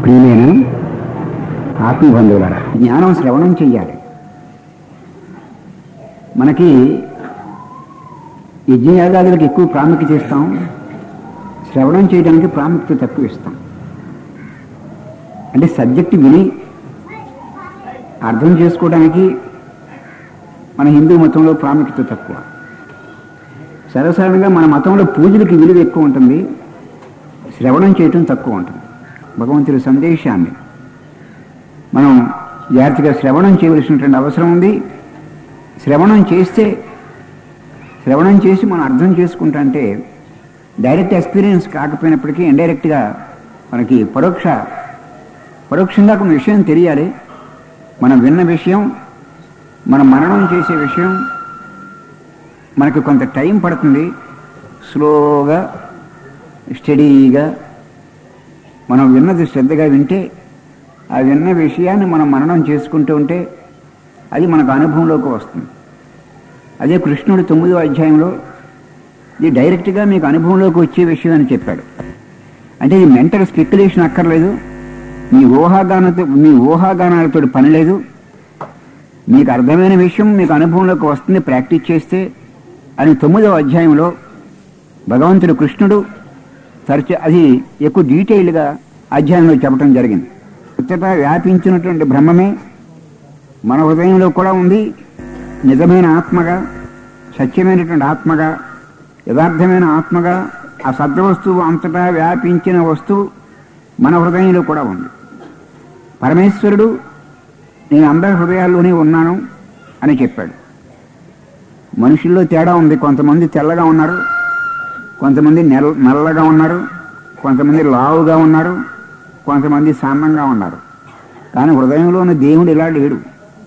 ప్రియమైన ఆత్మబంధువులారా జ్ఞానం శ్రవణం చెయ్యాలి మనకి యజ్ఞయాగాదులకు ఎక్కువ ప్రాముఖ్యత ఇస్తాం శ్రవణం చేయడానికి ప్రాముఖ్యత తక్కువ ఇస్తాం అంటే సబ్జెక్ట్ విని అర్థం చేసుకోవడానికి మన హిందూ మతంలో ప్రాముఖ్యత తక్కువ సర్వసాధారణంగా మన మతంలో పూజలకి విలువ ఎక్కువ ఉంటుంది శ్రవణం చేయటం తక్కువ ఉంటుంది భగవంతుడి సందేశాన్ని మనం జాగ్రత్తగా శ్రవణం చేయవలసినటువంటి అవసరం ఉంది శ్రవణం చేస్తే శ్రవణం చేసి మనం అర్థం చేసుకుంటా అంటే డైరెక్ట్ ఎక్స్పీరియన్స్ కాకపోయినప్పటికీ ఇండైరెక్ట్గా మనకి పరోక్ష పరోక్షంగా కొన్ని విషయం తెలియాలి మనం విన్న విషయం మనం మననం చేసే విషయం మనకి కొంత టైం పడుతుంది స్లోగా స్టడీగా మనం విన్నది శ్రద్ధగా వింటే ఆ విన్న విషయాన్ని మనం మననం చేసుకుంటూ ఉంటే అది మనకు అనుభవంలోకి వస్తుంది అదే కృష్ణుడు తొమ్మిదో అధ్యాయంలో ఇది డైరెక్ట్గా మీకు అనుభవంలోకి వచ్చే విషయం అని చెప్పాడు అంటే ఇది మెంటల్ స్పెక్యులేషన్ అక్కర్లేదు మీ ఊహాగానతో మీ ఊహాగానాలతో పని లేదు మీకు అర్థమైన విషయం మీకు అనుభవంలోకి వస్తుంది ప్రాక్టీస్ చేస్తే అని తొమ్మిదవ అధ్యాయంలో భగవంతుడు కృష్ణుడు తరచు అది ఎక్కువ డీటెయిల్గా అధ్యాయంలో చెప్పడం జరిగింది ఉత్తట వ్యాపించినటువంటి బ్రహ్మమే మన హృదయంలో కూడా ఉంది నిజమైన ఆత్మగా సత్యమైనటువంటి ఆత్మగా యథార్థమైన ఆత్మగా ఆ సద్వస్తువు అంతటా వ్యాపించిన వస్తువు మన హృదయంలో కూడా ఉంది పరమేశ్వరుడు నేను అందరి హృదయాల్లోనే ఉన్నాను అని చెప్పాడు మనుషుల్లో తేడా ఉంది కొంతమంది తెల్లగా ఉన్నారు కొంతమంది నెల నల్లగా ఉన్నారు కొంతమంది లావుగా ఉన్నారు కొంతమంది సాందంగా ఉన్నారు కానీ హృదయంలో ఉన్న దేవుడు ఇలా లేడు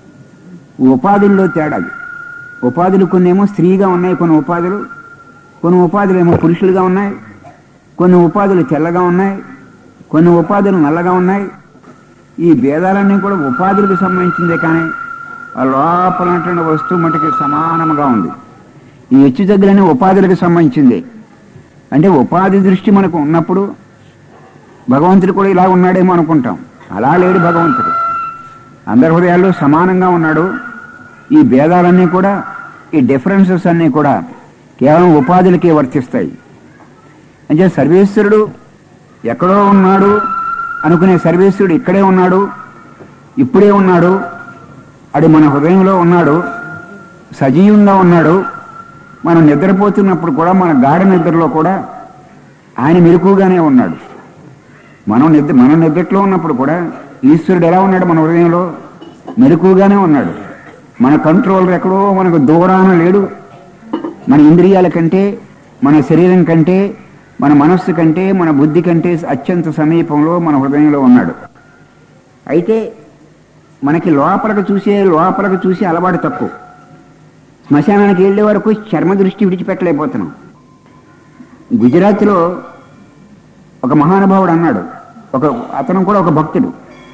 ఉపాధుల్లో తేడాది ఉపాధులు కొన్ని ఏమో స్త్రీగా ఉన్నాయి కొన్ని ఉపాధులు కొన్ని ఉపాధులు ఏమో పురుషులుగా ఉన్నాయి కొన్ని ఉపాధులు తెల్లగా ఉన్నాయి కొన్ని ఉపాధులు నల్లగా ఉన్నాయి ఈ భేదాలన్నీ కూడా ఉపాధులకు సంబంధించిందే కానీ ఆ లోపల ఉన్నటువంటి వస్తువు మటుకి సమానంగా ఉంది ఈ హెచ్చు తగ్గులన్నీ ఉపాధులకు సంబంధించిందే అంటే ఉపాధి దృష్టి మనకు ఉన్నప్పుడు భగవంతుడు కూడా ఇలా ఉన్నాడేమో అనుకుంటాం అలా లేడు భగవంతుడు అందరి హృదయాల్లో సమానంగా ఉన్నాడు ఈ భేదాలన్నీ కూడా ఈ డిఫరెన్సెస్ అన్నీ కూడా కేవలం ఉపాధులకే వర్తిస్తాయి అంటే సర్వేశ్వరుడు ఎక్కడో ఉన్నాడు అనుకునే సర్వేశ్వరుడు ఇక్కడే ఉన్నాడు ఇప్పుడే ఉన్నాడు అది మన హృదయంలో ఉన్నాడు సజీవంగా ఉన్నాడు మనం నిద్రపోతున్నప్పుడు కూడా మన గాఢ నిద్రలో కూడా ఆయన మెలకుగానే ఉన్నాడు మనం నిద్ర మన నిద్రలో ఉన్నప్పుడు కూడా ఈశ్వరుడు ఎలా ఉన్నాడు మన హృదయంలో మెలకుగానే ఉన్నాడు మన కంట్రోల్ ఎక్కడో మనకు దూరాన లేడు మన ఇంద్రియాల కంటే మన శరీరం కంటే మన మనస్సు కంటే మన బుద్ధి కంటే అత్యంత సమీపంలో మన హృదయంలో ఉన్నాడు అయితే మనకి లోపలకు చూసే లోపలకు చూసే అలవాటు తక్కువ శ్మశానానికి వెళ్ళే వరకు చర్మ దృష్టి విడిచిపెట్టలేకపోతున్నాం గుజరాత్లో ఒక మహానుభావుడు అన్నాడు ఒక అతను కూడా ఒక భక్తుడు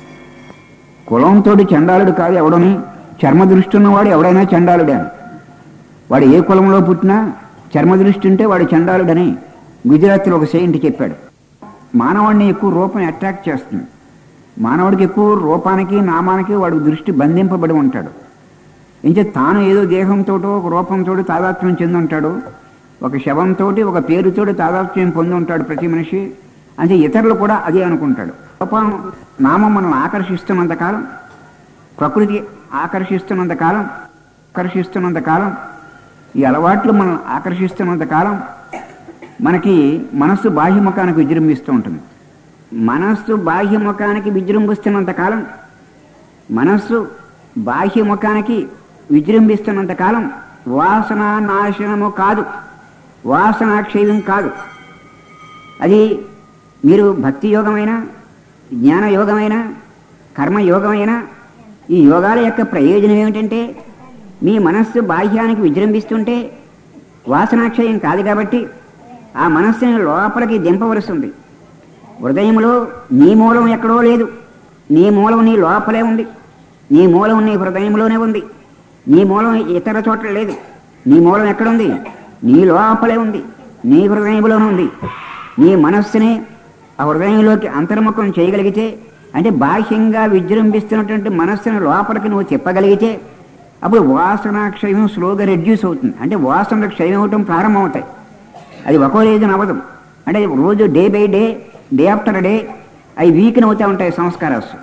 కులంతో చండాలుడు కాదు ఎవడని చర్మ దృష్టి ఉన్నవాడు ఎవడైనా చండాలుడే అని వాడు ఏ కులంలో పుట్టినా చర్మ దృష్టి ఉంటే వాడు చండాలుడని గుజరాత్లో ఒక సెయింట్ చెప్పాడు మానవాడిని ఎక్కువ రూపం అట్రాక్ట్ చేస్తుంది మానవుడికి ఎక్కువ రూపానికి నామానికి వాడు దృష్టి బంధింపబడి ఉంటాడు ఇంకే తాను ఏదో దేహంతో ఒక రూపంతో తాదాత్మ్యం చెంది ఉంటాడు ఒక శవంతో ఒక పేరుతోటి తాదాత్మ్యం పొంది ఉంటాడు ప్రతి మనిషి అంటే ఇతరులు కూడా అదే అనుకుంటాడు రూపం నామం మనల్ని ఆకర్షిస్తున్నంత కాలం ప్రకృతి ఆకర్షిస్తున్నంత కాలం ఆకర్షిస్తున్నంత కాలం ఈ అలవాట్లు మనం ఆకర్షిస్తున్నంత కాలం మనకి మనస్సు బాహ్యముఖానికి విజృంభిస్తూ ఉంటుంది మనస్సు బాహ్యముఖానికి విజృంభిస్తున్నంత కాలం మనస్సు బాహ్యముఖానికి విజృంభిస్తున్నంత కాలం వాసన నాశనము కాదు వాసన క్షయం కాదు అది మీరు భక్తి యోగమైన జ్ఞాన యోగమైన కర్మయోగమైన ఈ యోగాల యొక్క ప్రయోజనం ఏమిటంటే మీ మనస్సు బాహ్యానికి విజృంభిస్తుంటే వాసనాక్షయం కాదు కాబట్టి ఆ మనస్సుని లోపలికి దింపవలసింది హృదయంలో నీ మూలం ఎక్కడో లేదు నీ మూలం నీ లోపలే ఉంది నీ మూలం నీ హృదయంలోనే ఉంది నీ మూలం ఇతర చోట్ల లేదు నీ మూలం ఎక్కడుంది నీ లోపలే ఉంది నీ హృదయంలోనే ఉంది నీ మనస్సుని ఆ హృదయంలోకి అంతర్ముఖం చేయగలిగితే అంటే బాహ్యంగా విజృంభిస్తున్నటువంటి మనస్సును లోపలికి నువ్వు చెప్పగలిగితే అప్పుడు వాసన క్షయం స్లోగా రెడ్యూస్ అవుతుంది అంటే వాసనలు క్షయం అవటం ప్రారంభమవుతాయి అది ఒక్కో రోజున అవ్వదు అంటే రోజు day by day day after day అవి వీక్ని అవుతూ ఉంటాయి సంస్కారాలు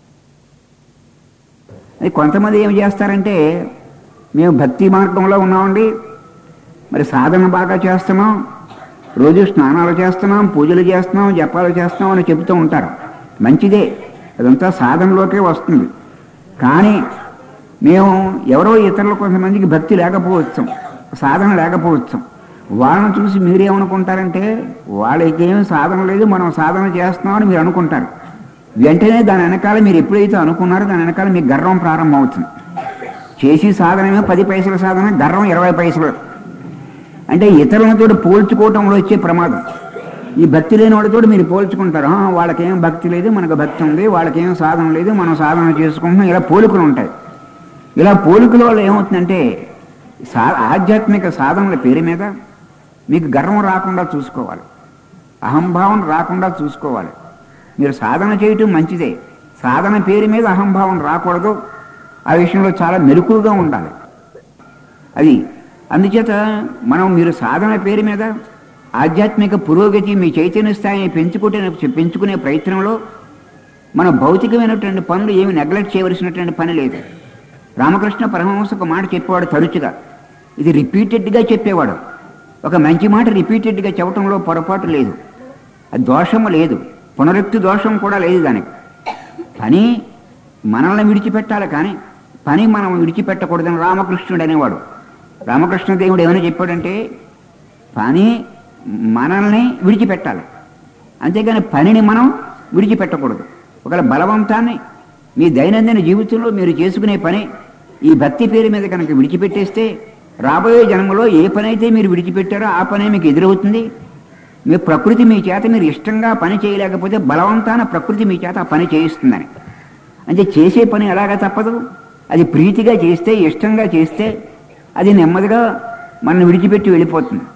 అది కొంతమంది ఏం చేస్తారంటే మేము భక్తి మార్గంలో ఉన్నామండి మరి సాధన బాగా చేస్తున్నాం రోజు స్నానాలు చేస్తున్నాం పూజలు చేస్తున్నాం జపాలు చేస్తున్నాం అని చెబుతూ ఉంటారు మంచిదే అదంతా సాధనలోకే వస్తుంది కానీ మేము ఎవరో ఇతరులు కొంతమందికి భక్తి లేకపోవచ్చు సాధన లేకపోవచ్చు వాళ్ళని చూసి మీరేమనుకుంటారంటే వాళ్ళకేం సాధన లేదు మనం సాధన చేస్తున్నామని మీరు అనుకుంటారు వెంటనే దాని వెనకాల మీరు ఎప్పుడైతే అనుకున్నారో దాని వెనకాల మీకు గర్వం ప్రారంభం అవుతుంది చేసి సాధనమే పది పైసల సాధన గర్వం ఇరవై పైసలు అంటే ఇతరులతో పోల్చుకోవటంలో వచ్చే ప్రమాదం ఈ భక్తి లేని వాళ్ళతో మీరు పోల్చుకుంటారు "ఆ, వాళ్ళకేం భక్తి లేదు మనకు భక్తి ఉంది వాళ్ళకేం సాధన లేదు మనం సాధన చేసుకుంటున్నాం ఇలా పోలికలు ఉంటాయి ఇలా పోలికల వల్ల ఏమవుతుందంటే సా ఆధ్యాత్మిక సాధనల పేరు మీద మీకు గర్వం రాకుండా చూసుకోవాలి అహంభావం రాకుండా చూసుకోవాలి మీరు సాధన చేయటం మంచిదే సాధన పేరు మీద అహంభావం రాకూడదు ఆ విషయంలో చాలా మెలకుగా ఉండాలి అది అందుచేత మనం మీరు సాధన పేరు మీద ఆధ్యాత్మిక పురోగతి మీ చైతన్య స్థాయిని పెంచుకుంటే పెంచుకునే ప్రయత్నంలో మన భౌతికమైనటువంటి పనులు ఏమి నెగ్లెక్ట్ చేయవలసినటువంటి పని లేదు రామకృష్ణ పరమహంస ఒక మాట చెప్పేవాడు తరచుగా ఇది రిపీటెడ్గా చెప్పేవాడు ఒక మంచి మాట రిపీటెడ్గా చెప్పడంలో పొరపాటు లేదు అది దోషము లేదు పునరుక్తి దోషం కూడా లేదు దానికి పని మనల్ని విడిచిపెట్టాలి కానీ పని మనం విడిచిపెట్టకూడదని రామకృష్ణుడు అనేవాడు రామకృష్ణ దేవుడు ఏమైనా చెప్పాడంటే పని మనల్ని విడిచిపెట్టాలి అంతేగాని పనిని మనం విడిచిపెట్టకూడదు ఒకవేళ బలవంతాన్ని మీ దైనందిన జీవితంలో మీరు చేసుకునే పని ఈ భక్తి పేరు మీద కనుక విడిచిపెట్టేస్తే రాబోయే జన్మలో ఏ పని అయితే మీరు విడిచిపెట్టారో ఆ పనే మీకు ఎదురవుతుంది మీ ప్రకృతి మీ చేత మీరు ఇష్టంగా పని చేయలేకపోతే బలవంతాన ప్రకృతి మీ చేత ఆ పని చేయిస్తుందని అంటే చేసే పని ఎలాగ తప్పదు అది ప్రీతిగా చేస్తే ఇష్టంగా చేస్తే అది నెమ్మదిగా మనం విడిచిపెట్టి వెళ్ళిపోతుంది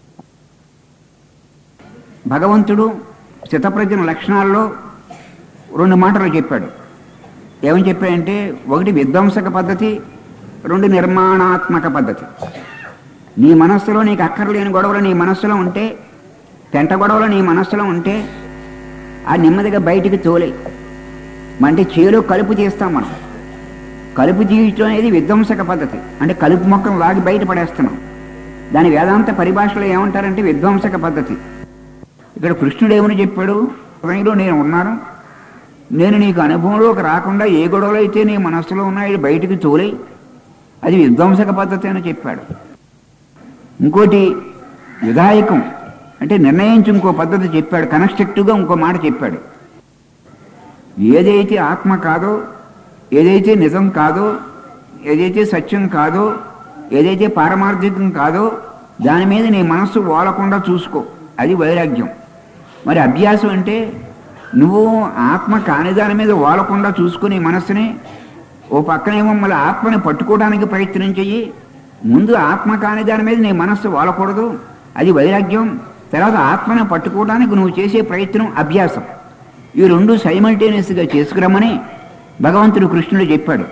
భగవంతుడు శతప్రజ్ఞ లక్షణాల్లో రెండు మాటలు చెప్పాడు ఏమని చెప్పాడంటే ఒకటి విధ్వంసక పద్ధతి రెండు నిర్మాణాత్మక పద్ధతి నీ మనస్సులో నీకు అక్కర్లేని గొడవలు నీ మనస్సులో ఉంటే పెంట గొడవలు నీ మనస్సులో ఉంటే ఆ నెమ్మదిగా బయటికి తోలే అంటే చేలో కలుపు తీస్తాం మనం కలుపు తీయటం అనేది విధ్వంసక పద్ధతి అంటే కలుపు మొక్కను లాగి బయట పడేస్తున్నాం దాని వేదాంత పరిభాషలో ఏమంటారంటే విధ్వంసక పద్ధతి ఇక్కడ కృష్ణుడు ఏమని చెప్పాడు హృదయంలో నేను ఉన్నాను నేను నీకు అనుభవంలోకి రాకుండా ఏ గొడవలు అయితే నీ మనస్సులో ఉన్నాయో బయటికి తోలే అది విధ్వంసక పద్ధతి అని చెప్పాడు ఇంకోటి విధాయకం అంటే నిర్ణయించి ఇంకో పద్ధతి చెప్పాడు కన్స్ట్రక్టివ్గా ఇంకో మాట చెప్పాడు ఏదైతే ఆత్మ కాదో ఏదైతే నిజం కాదో ఏదైతే సత్యం కాదో ఏదైతే పారమార్థికం కాదో దాని మీద నీ మనస్సు వాలకుండా చూసుకో అది వైరాగ్యం మరి అభ్యాసం అంటే నువ్వు ఆత్మ కాని దాని మీద వాలకుండా చూసుకుని మనస్సుని ఓ పక్కనేమో మళ్ళీ ఆత్మని పట్టుకోవడానికి ప్రయత్నం చెయ్యి ముందు ఆత్మ కాని దాని మీద నీ మనస్సు వాలకూడదు అది వైరాగ్యం తర్వాత ఆత్మని పట్టుకోవడానికి నువ్వు చేసే ప్రయత్నం అభ్యాసం ఈ రెండు సైమల్టేనియస్గా చేసుకురమ్మని భగవంతుడు కృష్ణుడు చెప్పాడు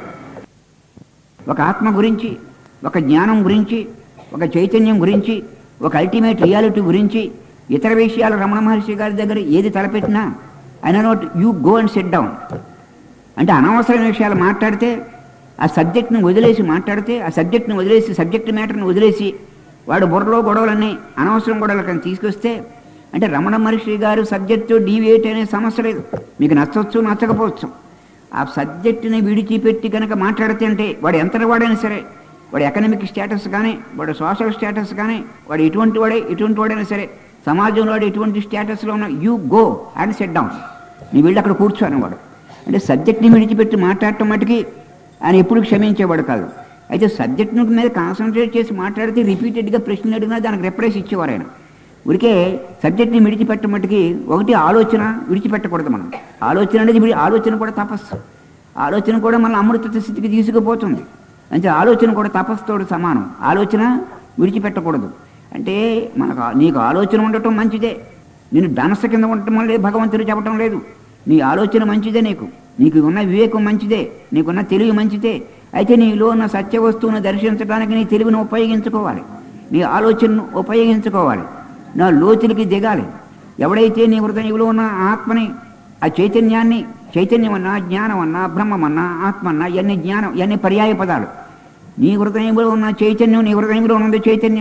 ఒక ఆత్మ గురించి ఒక జ్ఞానం గురించి ఒక చైతన్యం గురించి ఒక అల్టిమేట్ రియాలిటీ గురించి ఇతర విషయాలు రమణ మహర్షి గారి దగ్గర ఏది తలపెట్టినా ఆయన note you go and set down అంటే అనవసరమైన విషయాలు మాట్లాడితే ఆ సబ్జెక్ట్ని వదిలేసి మాట్లాడితే ఆ సబ్జెక్ట్ని వదిలేసి సబ్జెక్ట్ మ్యాటర్ని వదిలేసి వాడు బుర్రలో గొడవలన్నీ అనవసరం గొడవలు కానీ తీసుకొస్తే అంటే రమణ మహర్షి గారు సబ్జెక్టు డీవియేట్ అనే సమస్య లేదు మీకు నచ్చవచ్చు నచ్చకపోవచ్చు ఆ సబ్జెక్టుని విడిచిపెట్టి కనుక మాట్లాడితే అంటే వాడు ఎంత వాడైనా సరే వాడు ఎకనామిక్ స్టేటస్ కానీ వాడు సోషల్ స్టేటస్ కానీ వాడు ఎటువంటి వాడే ఎటువంటి వాడైనా సరే సమాజంలో వాడు ఎటువంటి స్టేటస్లో ఉన్న you go and set down నీ వెళ్ళి అక్కడ కూర్చోని వాడు అంటే సబ్జెక్ట్ని విడిచిపెట్టి మాట్లాడటం మటుకి ఆయన ఎప్పుడు క్షమించేవాడు కాదు అయితే సబ్జెక్ట్ మీద కాన్సన్ట్రేట్ చేసి మాట్లాడితే రిపీటెడ్గా ప్రశ్నలు అడిగినా దానికి రిప్లైస్ ఇచ్చేవారు ఆయన ఉరికే సబ్జెక్ట్ని విడిచిపెట్టడం మటుకి ఒకటి ఆలోచన విడిచిపెట్టకూడదు మనం ఆలోచన అనేది విడి- ఆలోచన కూడా తపస్సు ఆలోచన కూడా మన అమృత స్థితికి తీసుకుపోతుంది అంటే ఆలోచన కూడా తపస్సుతోడు సమానం ఆలోచన విడిచిపెట్టకూడదు అంటే మనకు ఆ- నీకు ఆలోచన ఉండటం మంచిదే నేను ధనస్సు కింద ఉండటం లేదు భగవంతుడు చెప్పటం లేదు నీ ఆలోచన మంచిదే నీకు నీకు ఉన్న వివేకం మంచిదే నీకున్న తెలివి మంచిదే అయితే నీలో ఉన్న సత్య వస్తువును దర్శించడానికి నీ తెలివిని ఉపయోగించుకోవాలి నీ ఆలోచనను ఉపయోగించుకోవాలి నా లోతులకి దిగాలి ఎవడైతే నీ హృదయంలో ఉన్న ఆత్మని ఆ చైతన్యాన్ని చైతన్యం అన్నా జ్ఞానం అన్నా బ్రహ్మం అన్నా ఆత్మ అన్నా ఇవన్నీ జ్ఞానం ఇవన్నీ పర్యాయ పదాలు నీ హృదయంలో ఉన్న చైతన్యం నీ హృదయంలో ఉన్నది చైతన్యం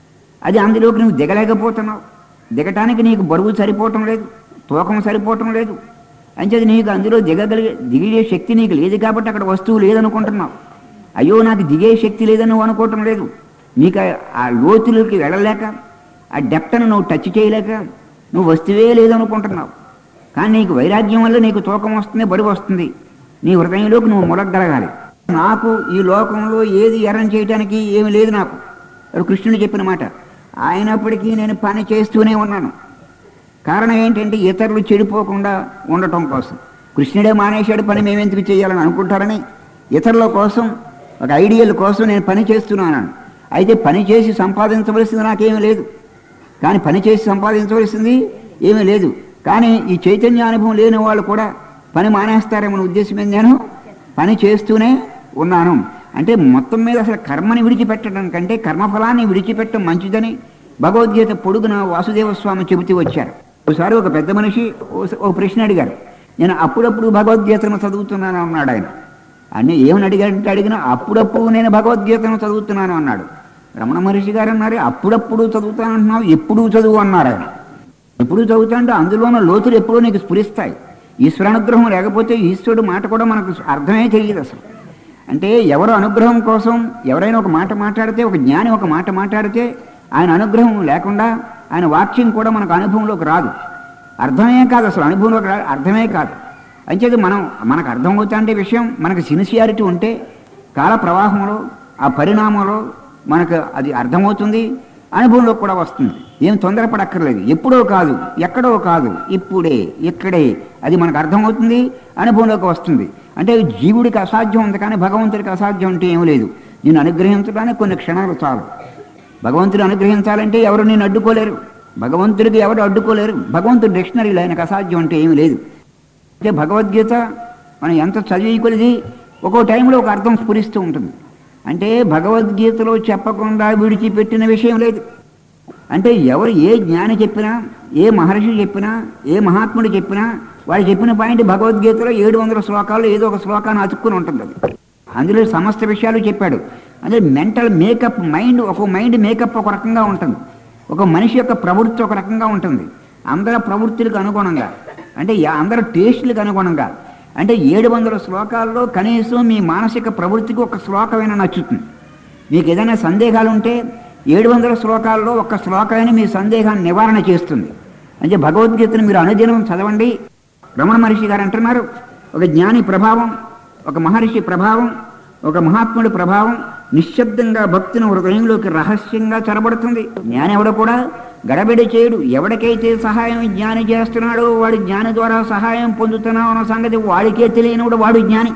అది అందులోకి నువ్వు దిగలేకపోతున్నావు దిగటానికి నీకు బరువు సరిపోవటం లేదు తూకం సరిపోవటం లేదు అంచేది నీకు అందులో దిగగలిగే దిగే శక్తి నీకు లేదు కాబట్టి అక్కడ వస్తువు లేదనుకుంటున్నావు అయ్యో నాకు దిగే శక్తి లేదని నువ్వు అనుకోవటం లేదు నీకు ఆ- ఆ లోతులకి వెళ్ళలేక ఆ డెప్త్ను నువ్వు టచ్ చేయలేక నువ్వు వస్తువే లేదనుకుంటున్నావు కానీ నీకు వైరాగ్యం వల్ల నీకు తూకం వస్తుంది బరువు వస్తుంది నీ హృదయంలోకి నువ్వు మొలగలగాలి నాకు ఈ లోకంలో ఏది ఎరం చేయడానికి ఏమి లేదు నాకు అది కృష్ణుడు చెప్పిన మాట అయినప్పటికీ నేను పని చేస్తూనే ఉన్నాను కారణం ఏంటంటే ఇతరులు చెడిపోకుండా ఉండటం కోసం కృష్ణుడే మానేశాడు పని మేమెందుకు చేయాలని అనుకుంటారని ఇతరుల కోసం ఒక ఐడియల్ కోసం నేను పని చేస్తున్నాను అయితే పని చేసి సంపాదించవలసింది నాకేమీ లేదు కానీ పని చేసి సంపాదించవలసింది ఏమీ లేదు కానీ ఈ చైతన్య అనుభవం లేని వాళ్ళు కూడా పని మానేస్తారేమో ఉద్దేశం ఏంది నేను పని చేస్తూనే ఉన్నాను అంటే మొత్తం మీద అసలు కర్మని విడిచిపెట్టడం కంటే కర్మఫలాన్ని విడిచిపెట్టడం మంచిదని భగవద్గీత పొడుగున వాసుదేవ స్వామి చెబుతూ వచ్చారు ఒకసారి ఒక పెద్ద మనిషి ఓ- ఓ ప్రశ్న అడిగారు నేను అప్పుడప్పుడు భగవద్గీతను చదువుతున్నాను అన్నాడు ఆయన అన్నీ ఏమని అడిగారంటే అడిగినా అప్పుడప్పుడు నేను భగవద్గీతను చదువుతున్నాను అన్నాడు రమణ మహర్షి గారు అన్నారు అప్పుడప్పుడు చదువుతాను అంటున్నావు ఎప్పుడు చదువు అన్నారు ఆయన ఎప్పుడు చదువుతా అంటే అందులోన లోతులు ఎప్పుడూ నీకు స్ఫురిస్తాయి ఈశ్వరానుగ్రహం లేకపోతే ఈశ్వరుడు మాట కూడా మనకు అర్థమే తెలియదు అసలు అంటే ఎవరు అనుగ్రహం కోసం ఎవరైనా ఒక మాట మాట్లాడితే ఒక జ్ఞాని ఒక మాట మాట్లాడితే ఆయన అనుగ్రహం లేకుండా ఆయన వాక్యం కూడా మనకు అనుభవంలోకి రాదు అర్థమే కాదు అసలు అనుభవంలోకి రా అర్థమే కాదు అంచేది మనం మనకు అర్థమవుతా అంటే విషయం మనకు సిన్సియారిటీ ఉంటే కాల ప్రవాహంలో ఆ పరిణామంలో మనకు అది అర్థమవుతుంది అనుభవంలోకి కూడా వస్తుంది ఏం తొందరపడక్కర్లేదు ఎప్పుడో కాదు ఎక్కడో కాదు ఇప్పుడే ఇక్కడే అది మనకు అర్థమవుతుంది అనుభవంలోకి వస్తుంది అంటే జీవుడికి అసాధ్యం ఉంది కానీ భగవంతుడికి అసాధ్యం అంటే ఏం లేదు నేను అనుగ్రహించడానికి కొన్ని క్షణాలు చాలు భగవంతుడు అనుగ్రహించాలంటే ఎవరు నేను అడ్డుకోలేరు భగవంతుడికి ఎవరు అడ్డుకోలేరు భగవంతుడు డిక్షనరీలో ఆయనకు అసాధ్యం అంటే ఏమీ లేదు అంటే భగవద్గీత మనం ఎంత చదివి కొలిది ఒక్కో టైంలో ఒక అర్థం స్ఫురిస్తూ ఉంటుంది అంటే భగవద్గీతలో చెప్పకుండా విడిచిపెట్టిన విషయం లేదు అంటే ఎవరు ఏ జ్ఞాని చెప్పినా ఏ మహర్షి చెప్పినా ఏ మహాత్ముడు చెప్పినా వాడు చెప్పిన పాయింట్ భగవద్గీతలో ఏడు వందల శ్లోకాల్లో ఏదో ఒక శ్లోకాన్ని అతుక్కుని ఉంటుంది అది అందులో సమస్త విషయాలు చెప్పాడు అంటే మెంటల్ మేకప్ మైండ్ ఒక మైండ్ మేకప్ ఒక రకంగా ఉంటుంది ఒక మనిషి యొక్క ప్రవృత్తి ఒక రకంగా ఉంటుంది అందరి ప్రవృత్తులకు అనుగుణంగా అంటే యా- అందరి టేస్టులకు అనుగుణంగా అంటే ఏడు వందల శ్లోకాల్లో కనీసం మీ మానసిక ప్రవృత్తికి ఒక శ్లోకమైనా నచ్చుతుంది మీకు ఏదైనా సందేహాలు ఉంటే ఏడు వందల శ్లోకాల్లో ఒక శ్లోకమైన మీ సందేహాన్ని నివారణ చేస్తుంది అంటే భగవద్గీతను మీరు అనుదినం చదవండి రమణ మహర్షి గారు అంటున్నారు ఒక జ్ఞాని ప్రభావం ఒక మహర్షి ప్రభావం ఒక మహాత్ముడి ప్రభావం నిశ్శబ్దంగా భక్తిని హృదయంలోకి రహస్యంగా చొరబడుతుంది జ్ఞాని ఎవడ కూడా గడబిడ చేయడు ఎవడికైతే సహాయం జ్ఞాని చేస్తున్నాడో వాడు జ్ఞాని ద్వారా సహాయం పొందుతున్నావు అన్న సంగతి వాడికే తెలియనివాడు వాడు జ్ఞాని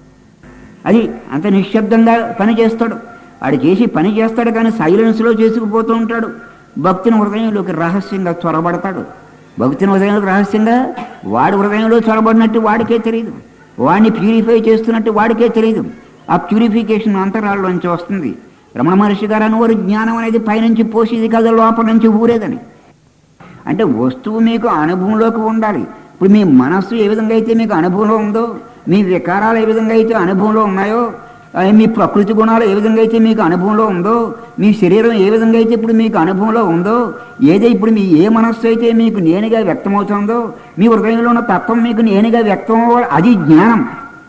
అది అంత నిశ్శబ్దంగా పని చేస్తాడు వాడు చేసి పని చేస్తాడు కానీ సైలెన్స్లో చేసుకుపోతూ ఉంటాడు భక్తిని హృదయంలోకి రహస్యంగా చొరబడతాడు భక్తిని హృదయంలోకి రహస్యంగా వాడి హృదయంలో చొరబడినట్టు వాడికే తెలియదు వాడిని ప్యూరిఫై చేస్తున్నట్టు వాడికే తెలియదు ఆ ప్యూరిఫికేషన్ అంతరాల్లోంచి వస్తుంది రమణ మహర్షి గారు అనువారు జ్ఞానం అనేది పైనుంచి పోసేది కదా లోపల నుంచి ఊరేదని అంటే వస్తువు మీకు అనుభవంలోకి ఉండాలి ఇప్పుడు మీ మనస్సు ఏ విధంగా అయితే మీకు అనుభవంలో ఉందో మీ వికారాలు ఏ విధంగా అయితే అనుభవంలో ఉన్నాయో ఆ, మీ ప్రకృతి గుణాలు ఏ విధంగా అయితే మీకు అనుభవంలో ఉందో మీ శరీరం ఏ విధంగా అయితే ఇప్పుడు మీకు అనుభవంలో ఉందో ఏదో ఇప్పుడు మీ ఏ మనస్సు అయితే మీకు నేనుగా వ్యక్తమవుతుందో మీ హృదయంలో ఉన్న తత్వం మీకు నేనుగా వ్యక్తం అవ్వాలి అది జ్ఞానం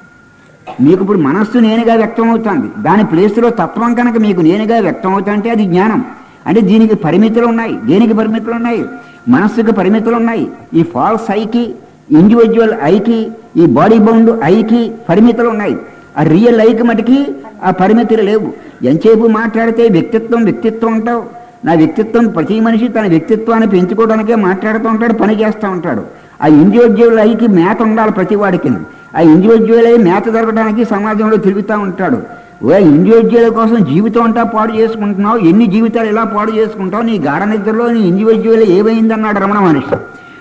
మీకు ఇప్పుడు మనస్సు నేనుగా వ్యక్తం అవుతుంది దాని ప్లేస్లో తత్వం కనుక మీకు నేనుగా వ్యక్తం అవుతుంటే అది జ్ఞానం అంటే దీనికి పరిమితులు ఉన్నాయి దేనికి పరిమితులు ఉన్నాయి మనస్సుకి పరిమితులు ఉన్నాయి ఈ ఫాల్స్ ఐకి ఇండివిజువల్ ఐకి ఈ బాడీ బౌండ్ ఐకి పరిమితులు ఉన్నాయి ఆ రియల్ ఐకి మటుకి ఆ పరిమితులు లేవు ఎంతసేపు మాట్లాడితే వ్యక్తిత్వం వ్యక్తిత్వం ఉంటావు నా వ్యక్తిత్వం ప్రతి మనిషి తన వ్యక్తిత్వాన్ని పెంచుకోవడానికే మాట్లాడుతూ ఉంటాడు పని చేస్తూ ఉంటాడు ఆ ఇండివిజువల్ ఐకి మేత ఉండాలి ప్రతి వాడికి ఆ ఇండివిజువల్ అయి మేత దొరకడానికి సమాజంలో తిరుగుతూ ఉంటాడు ఓ ఇండివిజువల్ కోసం జీవితం అంతా పాడు చేసుకుంటున్నావు ఎన్ని జీవితాలు ఇలా పాడు చేసుకుంటావు నీ గాఢ నిద్రలో నీ ఇండివిజువల్ ఏమైందన్నాడు రమణ మనిషి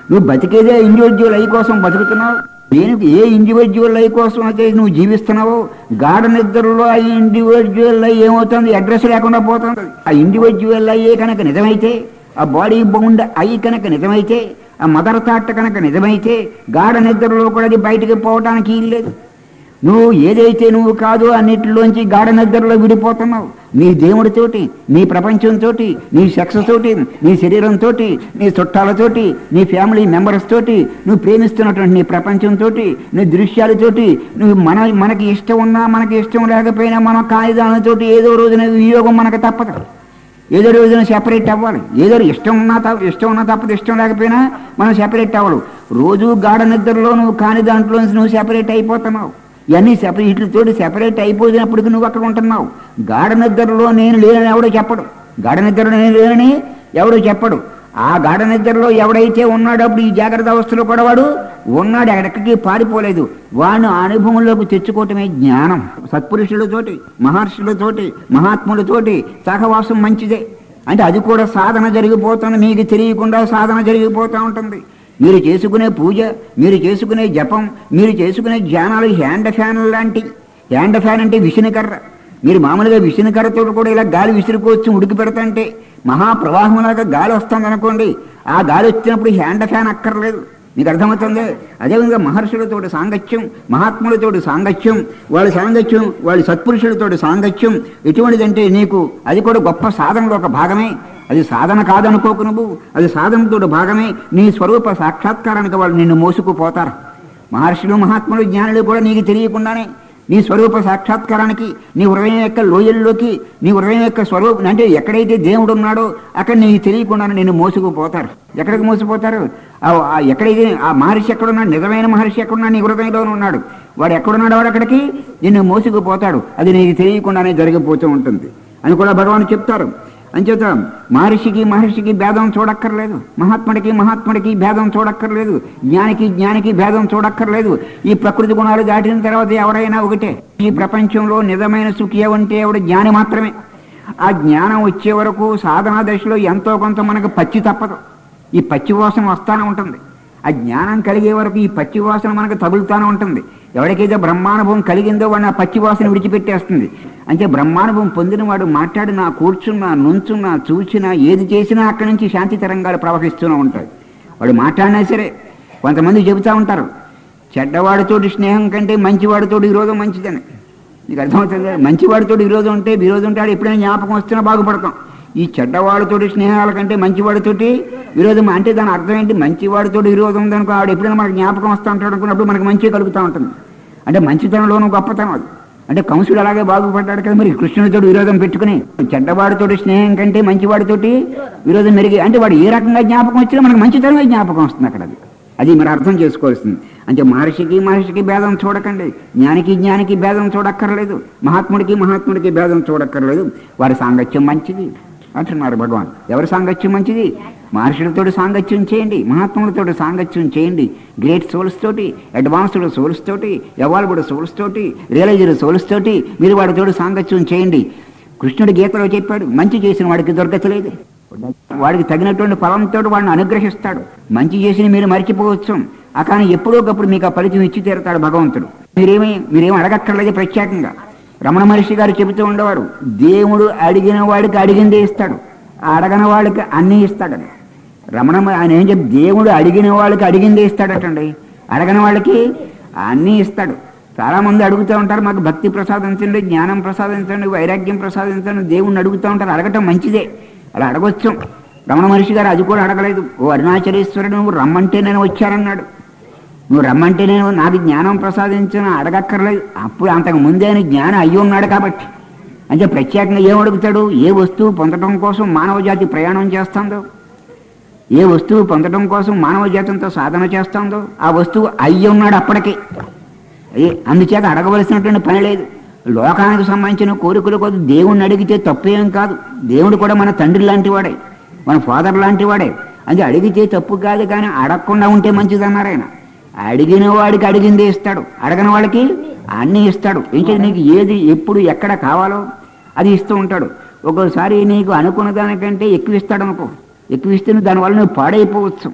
నువ్వు బతికేదే ఇండివిజువల్ ఐ కోసం బతుకుతున్నావు దేనికి ఏ ఇండివిజువల్ ఐ కోసం అయితే నువ్వు జీవిస్తున్నావో గాఢ నిద్రలో ఆ ఇండివిజువల్ ఐ ఏమవుతుంది అడ్రస్ లేకుండా పోతుంది ఆ ఇండివిజువల్ అయ్యే కనుక నిజమైతే ఆ బాడీ బౌండ్ ఐ కనుక నిజమైతే ఆ మదర్ థాట్ కనుక నిజమైతే గాఢ నిద్రలో కూడా అది బయటికి పోవడానికి లేదు నువ్వు ఏదైతే నువ్వు కాదు అన్నిటిలోంచి గాఢ నిద్రలో విడిపోతున్నావు నీ దేవుడితోటి నీ ప్రపంచంతో నీ సెక్స్ తోటి నీ శరీరంతో నీ చుట్టాలతోటి నీ ఫ్యామిలీ మెంబర్స్ తోటి నువ్వు ప్రేమిస్తున్నటువంటి నీ ప్రపంచంతో నీ దృశ్యాలతోటి నువ్వు మన మనకి ఇష్టం ఉన్నా మనకి ఇష్టం లేకపోయినా మన కాగిదాలతోటి ఏదో రోజున వియోగం మనకు తప్పదు ఏదో రోజున సెపరేట్ అవ్వాలి ఏదో ఇష్టం ఉన్నా తప్ప ఇష్టం ఉన్నా తప్పదు ఇష్టం లేకపోయినా మనం సెపరేట్ అవ్వడు రోజు గాఢ నిద్రలో నువ్వు కాని దాంట్లో నుంచి నువ్వు సెపరేట్ అయిపోతున్నావు ఇవన్నీ సెపరేట్ వీటితోటి సెపరేట్ అయిపోయినప్పటికీ నువ్వు అక్కడ ఉంటున్నావు గాఢ నిద్రలో నేను లేనని ఎవడో చెప్పడు గాఢ నిద్రలో నేను లేనని ఎవడో చెప్పడు ఆ గాఢ నిద్రలో ఎవడైతే ఉన్నాడో అప్పుడు ఈ జాగ్రత్త అవస్థలో కూడా వాడు ఉన్నాడు ఎక్కడికి పారిపోలేదు వాడిని అనుభవంలోకి తెచ్చుకోవటమే జ్ఞానం సత్పురుషులతోటి మహర్షులతోటి మహాత్ములతోటి సహవాసం మంచిదే అంటే అది కూడా సాధన జరిగిపోతుంది మీకు తెలియకుండా సాధన జరిగిపోతూ ఉంటుంది మీరు చేసుకునే పూజ మీరు చేసుకునే జపం మీరు చేసుకునే ధ్యానాలు హ్యాండ్ ఫ్యాన్ లాంటి హ్యాండ్ ఫ్యాన్ అంటే విషినకర్ర మీరు మామూలుగా విషినకర్రతో కూడా ఇలా గాలి విసిరుకోవచ్చు ఉడికి పెడతంటే మహాప్రవాహంలాగా గాలి వస్తుంది అనుకోండి ఆ గాలి వచ్చినప్పుడు హ్యాండ్ ఫ్యాన్ అక్కర్లేదు మీకు అర్థమవుతుంది అదేవిధంగా మహర్షులతోటి సాంగత్యం మహాత్ములతోటి సాంగత్యం వాళ్ళ సాంగత్యం వాళ్ళ సత్పురుషులతోటి సాంగత్యం ఎటువంటిదంటే నీకు అది కూడా గొప్ప సాధనలో ఒక భాగమే అది సాధన కాదనుకోకు నువ్వు అది సాధనతో భాగమే నీ స్వరూప సాక్షాత్కారానికి వాళ్ళు నిన్ను మోసుకుపోతారు మహర్షులు మహాత్ములు జ్ఞానులు కూడా నీకు తెలియకుండానే నీ స్వరూప సాక్షాత్కారానికి నీ హృదయం యొక్క లోయల్లోకి నీ హృదయం యొక్క స్వరూపం అంటే ఎక్కడైతే దేవుడు ఉన్నాడో అక్కడ నీకు తెలియకుండానే నిన్ను మోసుకుపోతారు ఎక్కడికి మోసిపోతారు ఆ- ఆ ఎక్కడైతే ఆ మహర్షి ఎక్కడున్నాడు నిజమైన మహర్షి ఎక్కడున్నాడు నీ హృదయంలోనే ఉన్నాడు వాడు ఎక్కడున్నాడు వాడు అక్కడికి నిన్ను మోసుకుపోతాడు అది నీకు తెలియకుండానే జరిగిపోతూ ఉంటుంది అని కూడా భగవాన్ చెప్తారు అంచేత మహర్షికి మహర్షికి భేదం చూడక్కర్లేదు మహాత్ముడికి మహాత్ముడికి భేదం చూడక్కర్లేదు జ్ఞానికి జ్ఞానికి భేదం చూడక్కర్లేదు ఈ ప్రకృతి గుణాలు దాటిన తర్వాత ఎవరైనా ఒకటే ఈ ప్రపంచంలో నిజమైన సుఖి అంటే ఎవడు జ్ఞాని మాత్రమే ఆ జ్ఞానం వచ్చే వరకు సాధనా దశలో ఎంతో కొంత మనకు పచ్చి తప్పదు ఈ పచ్చి వాసన వస్తానే ఉంటుంది ఆ జ్ఞానం కలిగే వరకు ఈ పచ్చి వాసన మనకు తగులుతానే ఉంటుంది ఎవరికైతే బ్రహ్మానుభవం కలిగిందో వాడిని ఆ పచ్చి వాసన విడిచిపెట్టేస్తుంది అంటే బ్రహ్మానుభవం పొందిన వాడు మాట్లాడినా కూర్చున్నా నుంచున్నా చూసినా ఏది చేసినా అక్కడి నుంచి శాంతి తరంగాలు ప్రవహిస్తూనే ఉంటాయి వాడు మాట్లాడినా సరే కొంతమంది చెబుతూ ఉంటారు చెడ్డవాడితోటి స్నేహం కంటే మంచివాడితోటి విరోధం మంచిదని నీకు అర్థమవుతుంది మంచివాడితో విరోధం ఉంటే విరోధం ఉంటే ఆడు ఎప్పుడైనా జ్ఞాపకం వస్తున్నా బాగుపడతాం ఈ చెడ్డవాడితోటి స్నేహాల కంటే మంచివాడితోటి విరోధం అంటే దాని అర్థం ఏంటి మంచివాడితోటి విరోధం ఉందనుకో ఆడు ఎప్పుడైనా మనకు జ్ఞాపకం వస్తూ ఉంటాడు అనుకున్నప్పుడు మనకు మంచి కలుగుతూ ఉంటుంది అంటే మంచితనంలోనూ గొప్పతనం అది అంటే కంసుడు అలాగే బాగుపడ్డాడు కదా మరి కృష్ణుడితో విరోధం పెట్టుకుని చెడ్డవాడితోటి స్నేహం కంటే మంచివాడితోటి విరోధం మెరిగి అంటే వాడు ఏ రకంగా జ్ఞాపకం వచ్చినా మనకు మంచితనమే జ్ఞాపకం వస్తుంది అక్కడ అది అది మరి అర్థం చేసుకోవాల్సింది అంటే మహర్షికి మహర్షికి భేదం చూడకండి జ్ఞానికి జ్ఞానికి భేదం చూడక్కర్లేదు మహాత్ముడికి మహాత్ముడికి భేదం చూడక్కర్లేదు వారి సాంగత్యం మంచిది అంటున్నారు భగవాన్ ఎవరి సాంగత్యం మంచిది మహర్షులతోటి సాంగత్యం చేయండి మహాత్ములతోటి సాంగత్యం చేయండి గ్రేట్ సోల్స్ తోటి అడ్వాన్స్డ్ సోల్స్ తోటి ఎవాల్బుడ్ సోల్స్ తోటి రియలైజ్డ్ సోల్స్ తోటి మీరు వాడితోటి సాంగత్యం చేయండి కృష్ణుడు గీతలో చెప్పాడు మంచి చేసిన వాడికి దొరకతలేదు వాడికి తగినటువంటి ఫలంతో వాడిని అనుగ్రహిస్తాడు మంచి చేసిన మీరు మర్చిపోవచ్చు ఆ కానీ ఎప్పుడో ఒకప్పుడు మీకు ఆ ఫలితం ఇచ్చి తీరుతాడు భగవంతుడు మీరేమి మీరేం అడగక్కర్లేదు ప్రత్యేకంగా రమణ మహర్షి గారు చెబుతూ ఉండేవారు దేవుడు అడిగిన వాడికి అడిగిందే ఇస్తాడు అడగని వాడికి అన్నీ ఇస్తాడని రమణ మ- ఆయన ఏం చెప్పి దేవుడు అడిగిన వాళ్ళకి అడిగిందే ఇస్తాడటండి అడగని వాళ్ళకి అన్నీ ఇస్తాడు చాలా మంది అడుగుతూ ఉంటారు మాకు భక్తి ప్రసాదించండి జ్ఞానం ప్రసాదించండి వైరాగ్యం ప్రసాదించండి దేవుణ్ణి అడుగుతూ ఉంటారు అడగటం మంచిదే అలా అడగొచ్చు రమణ మహర్షి గారు అది కూడా అడగలేదు ఓ అరుణాచలేశ్వరుడు నువ్వు రమ్మంటే నేను వచ్చానన్నాడు నువ్వు రమ్మంటే నేను నాకు జ్ఞానం ప్రసాదించిన అడగక్కర్లేదు అప్పుడు అంతకు ముందే ఆయన జ్ఞానం అయ్యి ఉన్నాడు కాబట్టి అంటే ప్రత్యేకంగా ఏం అడుగుతాడు ఏ వస్తువు పొందడం కోసం మానవ జాతి ప్రయాణం చేస్తుందో ఏ వస్తువు పొందడం కోసం మానవ జాతంతో సాధన చేస్తుందో ఆ వస్తువు అయ్యి ఉన్నాడు అప్పటికే అది అందుచేత అడగవలసినటువంటి పని లేదు లోకానికి సంబంధించిన కోరికలు కొద్ది దేవుణ్ణి అడిగితే తప్పేం కాదు దేవుడు కూడా మన తండ్రి లాంటి వాడే మన ఫాదర్ లాంటి వాడే అది అడిగితే తప్పు కాదు కానీ అడగకుండా ఉంటే మంచిదన్నారు ఆయన అడిగిన వాడికి అడిగిందే ఇస్తాడు అడగని వాళ్ళకి అన్నీ ఇస్తాడు ఏంటంటే నీకు ఏది ఎప్పుడు ఎక్కడ కావాలో అది ఇస్తూ ఉంటాడు ఒక్కోసారి నీకు అనుకున్న దానికంటే ఎక్కువ ఇస్తాడు అనుకో ఎక్కువ ఇస్తే నువ్వు దానివల్ల నువ్వు పాడైపోవచ్చు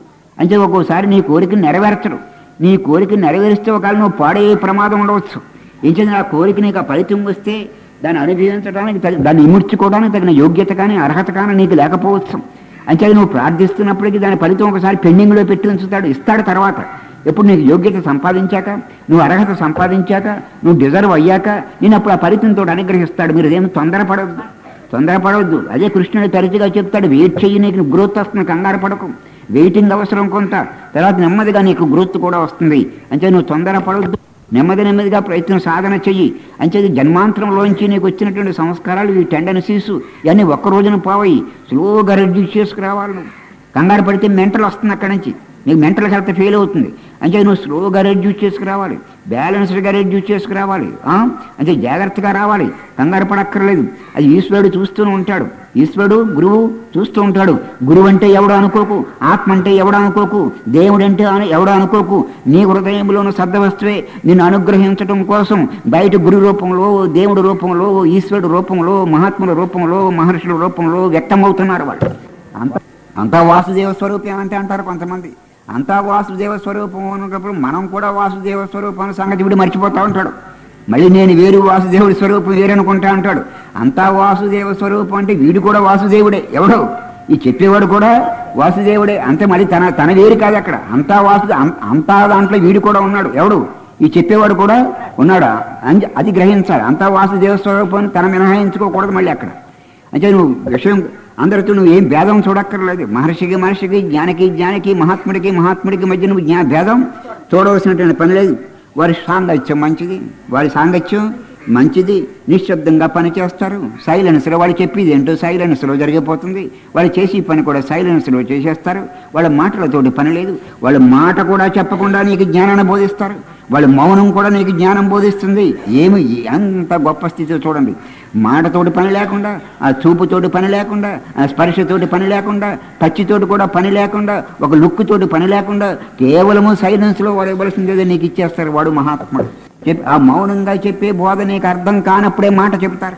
అంటే ఒక్కోసారి నీ కోరికను నెరవేర్చడు నీ కోరిక నెరవేరిస్తే ఒకవేళ నువ్వు పాడయ్యే ప్రమాదం ఉండవచ్చు ఏం చేసిన ఆ కోరిక నీకు ఆ ఫలితం వస్తే దాన్ని అనుభవించడానికి తగి దాన్ని ఇముడ్చుకోవడానికి తగిన యోగ్యత కానీ అర్హత కానీ నీకు లేకపోవచ్చు అంటే నువ్వు ప్రార్థిస్తున్నప్పటికీ దాని ఫలితం ఒకసారి పెండింగ్లో పెట్టి ఉంచుతాడు ఇస్తాడు తర్వాత ఎప్పుడు నీకు యోగ్యత సంపాదించాక నువ్వు అర్హత సంపాదించాక నువ్వు డిజర్వ్ అయ్యాక నేను అప్పుడు ఆ ఫలితంతో అనుగ్రహిస్తాడు మీరు ఏమి తొందరపడవద్దు తొందరపడవద్దు అదే కృష్ణుడు తరచుగా చెప్తాడు వెయిట్ చెయ్యి నీకు గ్రోత్ వస్తుంది కంగారు పడకు వెయిటింగ్ అవసరం కొంత తర్వాత నెమ్మదిగా నీకు గ్రోత్ కూడా వస్తుంది అంటే నువ్వు తొందరపడవద్దు నెమ్మది నెమ్మదిగా ప్రయత్నం సాధన చెయ్యి అంటే జన్మాంతరంలోంచి నీకు వచ్చినటువంటి సంస్కారాలు ఈ టెండెన్సీస్ ఇవన్నీ ఒక్క రోజున పోవయి స్లోగా రెడ్యూస్ చేసుకురావాలి నువ్వు కంగారు పడితే మెంటల్ వస్తుంది అక్కడి నుంచి నీకు మెంటల్ హెల్త్ ఫెయిల్ అవుతుంది అంటే నువ్వు స్లోగా రెడ్యూస్ చేసుకురావాలి బ్యాలెన్స్డ్గా రెడ్యూస్ చేసుకురావాలి ఆ? అంటే జాగ్రత్తగా రావాలి కంగారు పడక్కర్లేదు అది ఈశ్వరుడు చూస్తూనే ఉంటాడు ఈశ్వరుడు గురువు చూస్తూ ఉంటాడు గురువు అంటే ఎవడు అనుకోకు ఆత్మ అంటే ఎవడు అనుకోకు దేవుడు అంటే అను- ఎవడు అనుకోకు నీ హృదయంలోని సద్దవస్తువే నిన్ను అనుగ్రహించడం కోసం బయట గురు రూపంలో దేవుడి రూపంలో ఈశ్వరుడు రూపంలో మహాత్ముల రూపంలో మహర్షుల రూపంలో వ్యక్తమవుతున్నారు వాళ్ళు అంత అంతా వాసుదేవ స్వరూపం అంటే అంటారు కొంతమంది అంతా వాసుదేవ స్వరూపం అన్నప్పుడు మనం కూడా వాసుదేవ స్వరూపం అనే సంగతి వీడు మర్చిపోతా ఉంటాడు మళ్ళీ నేను వేరు వాసుదేవుడి స్వరూపం వేరు అనుకుంటా అంటాడు అంతా వాసుదేవ స్వరూపం అంటే వీడు కూడా వాసుదేవుడే ఎవడో ఈ చెప్పేవాడు కూడా వాసుదేవుడే అంతే మళ్ళీ తన తన వేరు కాదు అక్కడ అంతా వాసు అం- అంతా దాంట్లో వీడు కూడా ఉన్నాడు ఎవడు ఈ చెప్పేవాడు కూడా ఉన్నాడా అని అది గ్రహించాలి అంతా వాసుదేవ స్వరూపం తన మినహాయించుకోకూడదు మళ్ళీ అక్కడ అంటే నువ్వు విషయం అందరితో నువ్వు ఏం భేదం చూడక్కర్లేదు మహర్షికి మహర్షికి జ్ఞానికి జ్ఞానికి మహాత్ముడికి మహాత్ముడికి మధ్య నువ్వు జ్ఞా భేదం చూడవలసినటువంటి పని లేదు వారి సాంగత్యం మంచిది వారి సాంగత్యం మంచిది నిశ్శబ్దంగా పని చేస్తారు సైలెన్స్లో వాళ్ళు చెప్పేది ఏంటో సైలెన్స్లో జరిగిపోతుంది వాళ్ళు చేసే పని కూడా సైలెన్స్లో చేసేస్తారు వాళ్ళ మాటలతోటి పని లేదు వాళ్ళ మాట కూడా చెప్పకుండా నీకు జ్ఞానాన్ని బోధిస్తారు వాళ్ళ మౌనం కూడా నీకు జ్ఞానం బోధిస్తుంది ఏమి ఎంత గొప్ప స్థితిలో చూడండి మాటతోటి పని లేకుండా ఆ చూపుతోటి పని లేకుండా ఆ స్పర్శతోటి పని లేకుండా టచ్తోటి కూడా పని లేకుండా ఒక లుక్ తోటి పని లేకుండా కేవలము సైలెన్స్లో వాడు ఇవ్వాల్సిందేదో నీకు ఇచ్చేస్తారు వాడు మహాత్ముడు చెప్పి ఆ మౌనంగా చెప్పే బోధ నీకు అర్థం కానప్పుడే మాట చెప్తారు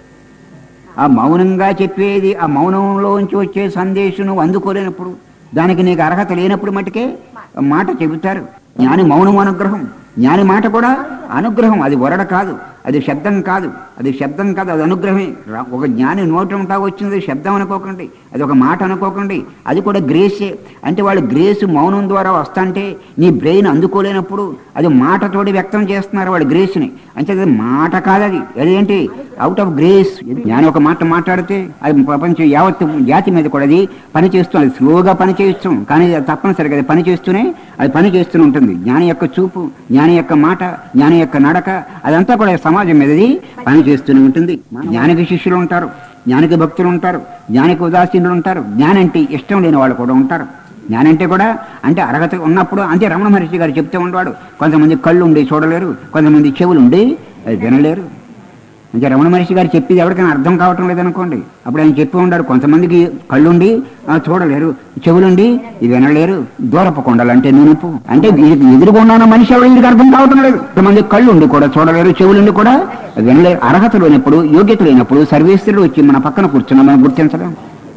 ఆ మౌనంగా చెప్పేది ఆ మౌనంలోంచి వచ్చే సందేశం నువ్వు అందుకోలేనప్పుడు దానికి నీకు అర్హత లేనప్పుడు మటుకే మాట చెబుతారు జ్ఞాని మౌనం అనుగ్రహం జ్ఞాని మాట కూడా అనుగ్రహం అది వరడ కాదు అది శబ్దం కాదు అది శబ్దం కాదు అది అనుగ్రహమే రా- ఒక జ్ఞాని నోటి ఉంటా వచ్చింది శబ్దం అనుకోకండి అది ఒక మాట అనుకోకండి అది కూడా గ్రేసే అంటే వాళ్ళు గ్రేస్ మౌనం ద్వారా వస్తాంటే నీ బ్రెయిన్ అందుకోలేనప్పుడు అది మాటతోటి వ్యక్తం చేస్తున్నారు వాళ్ళు గ్రేస్ని అంటే అది మాట కాదు అది అదేంటి అవుట్ ఆఫ్ గ్రేస్ జ్ఞాని ఒక మాట మాట్లాడితే అది ప్రపంచం యావత్ జాతి మీద కూడా అది పని చేస్తుంది అది స్లోగా పని చేయొచ్చు కానీ అది తప్పనిసరిగా అది పని చేస్తూనే అది పని చేస్తూనే ఉంటుంది జ్ఞాని యొక్క చూపు జ్ఞాని యొక్క మాట జ్ఞాని యొక్క నడక అదంతా కూడా సమాజం మీదది పని చేస్తూనే ఉంటుంది జ్ఞానికి శిష్యులు ఉంటారు జ్ఞానికి భక్తులు ఉంటారు జ్ఞానికి ఉదాసీనులు ఉంటారు జ్ఞానంటే ఇష్టం లేని వాళ్ళు కూడా ఉంటారు జ్ఞానంటే కూడా అంటే అర్హత ఉన్నప్పుడు అంటే రమణ మహర్షి గారు చెప్తూ ఉండేవాడు కొంతమంది కళ్ళు ఉండి చూడలేరు కొంతమంది చెవులు ఉండి అది వినలేరు అంటే రమణ మహర్షి గారు చెప్పేది ఎవరికైనా అర్థం కావటం లేదనుకోండి అప్పుడు ఆయన చెప్పి ఉండారు కొంతమందికి కళ్ళుండి ఆ, చూడలేరు చెవులుండి ఇవి వినలేరు దూరపు కొండలు అంటే నునుపు అంటే వీరికి ఎదురుగుండా ఉన్న మనిషి ఎవరు వీరికి అర్థం కావటం లేదు కొంతమంది కళ్ళుండి కూడా చూడలేరు చెవులుండి కూడా వినలేరు అర్హత లేనప్పుడు యోగ్యత లేనప్పుడు సర్వేశ్వరుడు వచ్చి మన పక్కన కూర్చున్నా మనం గుర్తించలేం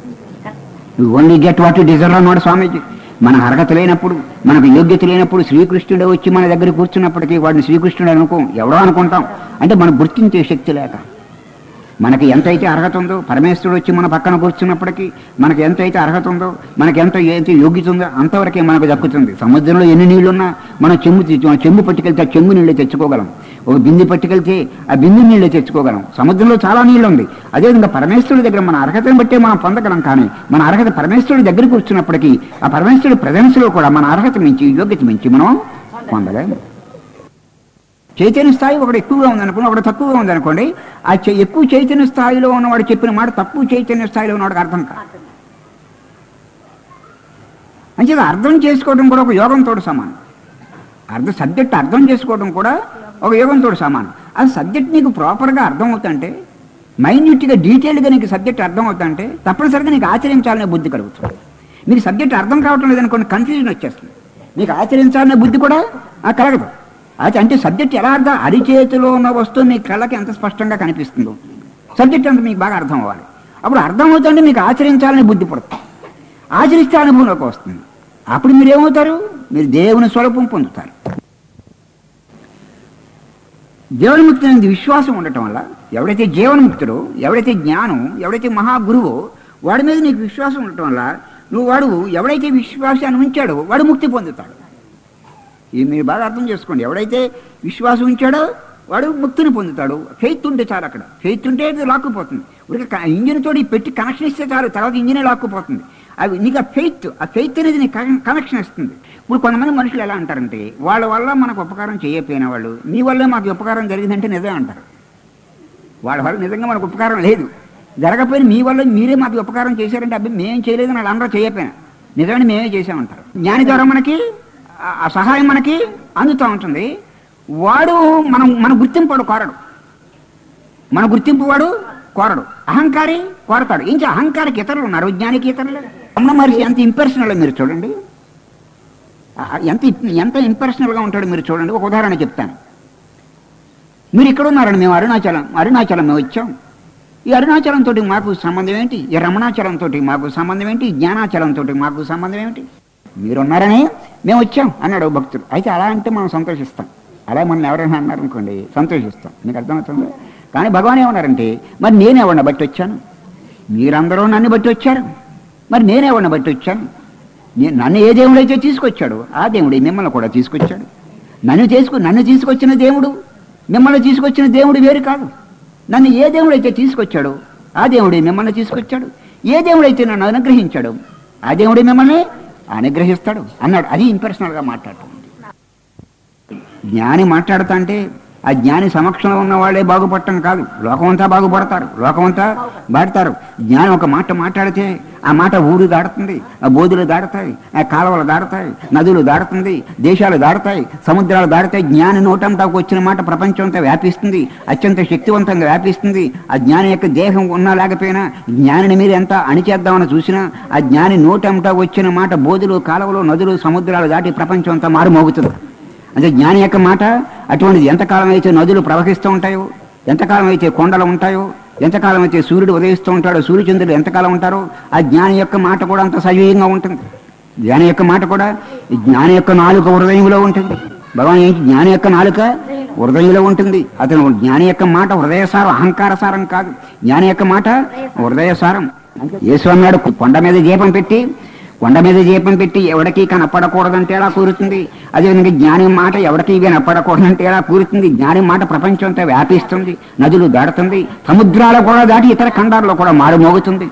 ఓన్లీ గెట్ వాట్ డిజర్వ్ అన్నాడు స్వామీజీ మన అర్హత లేనప్పుడు మనకు యోగ్యత లేనప్పుడు శ్రీకృష్ణుడు వచ్చి మన దగ్గర కూర్చున్నప్పటికీ వాడిని శ్రీకృష్ణుడు అనుకో ఎవడో అనుకుంటాం అంటే మనం గుర్తించే శక్తి లేక మనకి ఎంతైతే అర్హత ఉందో పరమేశ్వరుడు వచ్చి మన పక్కన కూర్చున్నప్పటికీ మనకి ఎంతైతే అర్హత ఉందో మనకి ఎంత ఎంత యోగ్యత ఉందో అంతవరకే మనకు దక్కుతుంది సముద్రంలో ఎన్ని నీళ్లున్నా మనం చెంబు తెచ్చు- మనం చెంబు పట్టుకెళ్తే ఆ చెంబు నీళ్ళే తెచ్చుకోగలం ఒక బింది పట్టుకెళ్తే ఆ బింది నీళ్ళే తెచ్చుకోగలం సముద్రంలో చాలా నీళ్ళు ఉంది అదేవిధంగా పరమేశ్వరుడి దగ్గర మన అర్హతను బట్టే మనం పొందగలం కానీ మన అర్హత పరమేశ్వరుడి దగ్గర కూర్చున్నప్పటికీ ఆ పరమేశ్వరుడి ప్రజెన్స్లో కూడా మన అర్హత మించి యోగ్యత మించి మనం పొందలేము చైతన్య స్థాయి ఒకటి ఎక్కువగా ఉందనుకోండి ఒకటి తక్కువగా ఉందనుకోండి ఆ చై- ఎక్కువ చైతన్య స్థాయిలో ఉన్నవాడు చెప్పిన మాట తక్కువ చైతన్య స్థాయిలో ఉన్నవాడికి అర్థం కాదు అంచేది అర్థం చేసుకోవడం కూడా ఒక యోగంతో సమానం అర్థం సబ్జెక్ట్ అర్థం చేసుకోవడం కూడా ఒక యోగంతో సమానం ఆ సబ్జెక్ట్ నీకు ప్రాపర్గా అర్థం అవుతుంటే మైన్యూట్గా డీటెయిల్గా నీకు సబ్జెక్ట్ అర్థం అవుతుంటే తప్పనిసరిగా నీకు ఆచరించాలనే బుద్ధి కలుగుతుంది నీకు సబ్జెక్ట్ అర్థం కావటం లేదనుకోండి కన్ఫ్యూజన్ వచ్చేస్తుంది నీకు ఆచరించాలనే బుద్ధి కూడా ఆ కలగదు అది అంటే సబ్జెక్ట్ ఎలా అర్థం అరిచేతిలో ఉన్న వస్తువు మీ కళ్ళకి ఎంత స్పష్టంగా కనిపిస్తుందో సబ్జెక్ట్ అంత మీకు బాగా అర్థం అవ్వాలి అప్పుడు అర్థం అవుతుంటే మీకు ఆచరించాలని బుద్ధి పడుతుంది ఆచరిస్తే అనుభవంలోకి వస్తుంది అప్పుడు మీరు ఏమవుతారు మీరు దేవుని స్వరూపం పొందుతారు జీవన్ముక్తి అనేది విశ్వాసం ఉండటం వల్ల ఎవడైతే జీవన్ముక్తుడో ఎవడైతే జ్ఞానం ఎవడైతే మహాగురువో వాడి మీద నీకు విశ్వాసం ఉండటం వల్ల నువ్వు వాడు ఎవడైతే విశ్వాసాన్ని ఉంచాడో వాడు ముక్తి పొందుతాడు ఇది మీరు బాగా అర్థం చేసుకోండి ఎవడైతే విశ్వాసం ఉంచాడో వాడు ముక్తిని పొందుతాడు ఫెయిత్ ఉంటే చాలు అక్కడ ఫెయిత్ ఉంటే అది లాక్కుపోతుంది ఉడిక ఇంజిన్ తోటి పెట్టి కనెక్షన్ ఇస్తే చాలు తర్వాత ఇంజినే లాక్కుపోతుంది అవి నీకు ఆ ఫెయిత్ ఆ ఫెయిత్ అనేది నీకు కనెక్షన్ ఇస్తుంది ఇప్పుడు కొంతమంది మనుషులు ఎలా అంటారంటే వాళ్ళ వల్ల మనకు ఉపకారం చేయకపోయిన వాళ్ళు మీ వల్లే మాకు ఉపకారం జరిగిందంటే నిజమే అంటారు వాళ్ళ వల్ల నిజంగా మనకు ఉపకారం లేదు జరగకపోయిన మీ వల్ల మీరే మాకు ఉపకారం చేశారంటే అబ్బాయి మేమేం చేయలేదు వాళ్ళు అందరూ చేయకపోయినా నిజమని మేమే చేసామంటారు జ్ఞాని ద్వారా మనకి ఆ- ఆ సహాయం మనకి అందుతూ ఉంటుంది వాడు మనం మన గుర్తింపు వాడు కోరడు మన గుర్తింపు వాడు కోరడు అహంకారి కోరతాడు ఇంకా అహంకారికి ఇతరులు ఉన్నారు జ్ఞానికి ఇతరులు రమణ మహర్షి ఎంత ఇంపర్సనల్ మీరు చూడండి ఆ- ఎంత ఎంత ఇంపర్సనల్గా ఉంటాడో మీరు చూడండి ఒక ఉదాహరణ చెప్తాను మీరు ఇక్కడ ఉన్నారండి మేము అరుణాచలం అరుణాచలం మేము వచ్చాం ఈ అరుణాచలం తోటి మాకు సంబంధం ఏంటి ఈ రమణాచలం తోటి మాకు సంబంధం ఏంటి ఈ జ్ఞానాచలం తోటి మాకు సంబంధం ఏమిటి మీరున్నారని మేము వచ్చాం అన్నాడు ఓ భక్తుడు అయితే అలా అంటే మనం సంతోషిస్తాం అలా మనం ఎవరైనా అన్నారు అనుకోండి సంతోషిస్తాం మీకు అర్థమవుతుంది కానీ భగవాన్ ఏమన్నారంటే మరి నేనేవన్న బట్టి వచ్చాను మీరందరూ నన్ను బట్టి వచ్చారు మరి నేనేవన్న బట్టి వచ్చాను నేను నన్ను ఏ దేవుడు అయితే తీసుకొచ్చాడు ఆ దేవుడే మిమ్మల్ని కూడా తీసుకొచ్చాడు నన్ను తీసుకు నన్ను తీసుకొచ్చిన దేవుడు మిమ్మల్ని తీసుకొచ్చిన దేవుడు వేరు కాదు నన్ను ఏ దేవుడు అయితే తీసుకొచ్చాడో ఆ దేవుడే మిమ్మల్ని తీసుకొచ్చాడు ఏ దేవుడు అయితే నన్ను అనుగ్రహించాడు ఆ దేవుడే మిమ్మల్ని అనుగ్రహిస్తాడు అన్నాడు అది ఇంపర్సనల్గా మాట్లాడటం జ్ఞాని మాట్లాడుతా అంటే ఆ జ్ఞాని సమక్షంలో ఉన్న వాళ్ళే బాగుపడటం కాదు లోకమంతా బాగుపడతారు లోకమంతా బాడతారు జ్ఞాని ఒక మాట మాట్లాడితే ఆ మాట ఊరు దాడుతుంది ఆ బోధులు దాడతాయి ఆ కాలువలు దాడతాయి నదులు దాడుతుంది దేశాలు దాడతాయి సముద్రాలు దాడతాయి జ్ఞాని నోటంతా వచ్చిన మాట ప్రపంచం అంతా వ్యాపిస్తుంది అత్యంత శక్తివంతంగా వ్యాపిస్తుంది ఆ జ్ఞాని యొక్క దేహం ఉన్నా లేకపోయినా జ్ఞానిని మీరు ఎంత అణిచేద్దామని చూసినా ఆ జ్ఞాని నోటంతా వచ్చిన మాట బోధులు కాలువలు నదులు సముద్రాలు దాటి ప్రపంచం అంతా మారుమోగుతుంది అంటే జ్ఞాని యొక్క మాట అటువంటిది ఎంతకాలం అయితే నదులు ప్రవహిస్తూ ఉంటాయో ఎంతకాలం అయితే కొండలు ఉంటాయో ఎంతకాలం అయితే సూర్యుడు ఉదయిస్తూ ఉంటాడో సూర్యచంద్రుడు ఎంతకాలం ఉంటారో ఆ జ్ఞాని యొక్క మాట కూడా అంత సజీవంగా ఉంటుంది జ్ఞాని యొక్క మాట కూడా ఈ జ్ఞాని యొక్క నాలుక హృదయంలో ఉంటుంది భగవాన్ ఏంటి జ్ఞాని యొక్క నాలుక హృదయంలో ఉంటుంది అతను జ్ఞాని యొక్క మాట హృదయసారం అహంకార సారం కాదు జ్ఞాని యొక్క మాట హృదయసారం యేసు అన్నాడు కొండ మీద దీపం పెట్టి కొండ మీద దీపం పెట్టి ఎవడికి కనపడకూడదంటే ఎలా కూరుతుంది అదేవిధంగా జ్ఞాని మాట ఎవరికి కనపడకూడదంటే ఎలా కూరుతుంది జ్ఞాని మాట ప్రపంచం అంతా వ్యాపిస్తుంది నదులు దాడుతుంది సముద్రాలు కూడా దాటి ఇతర ఖండాల్లో కూడా మారుమోగుతుంది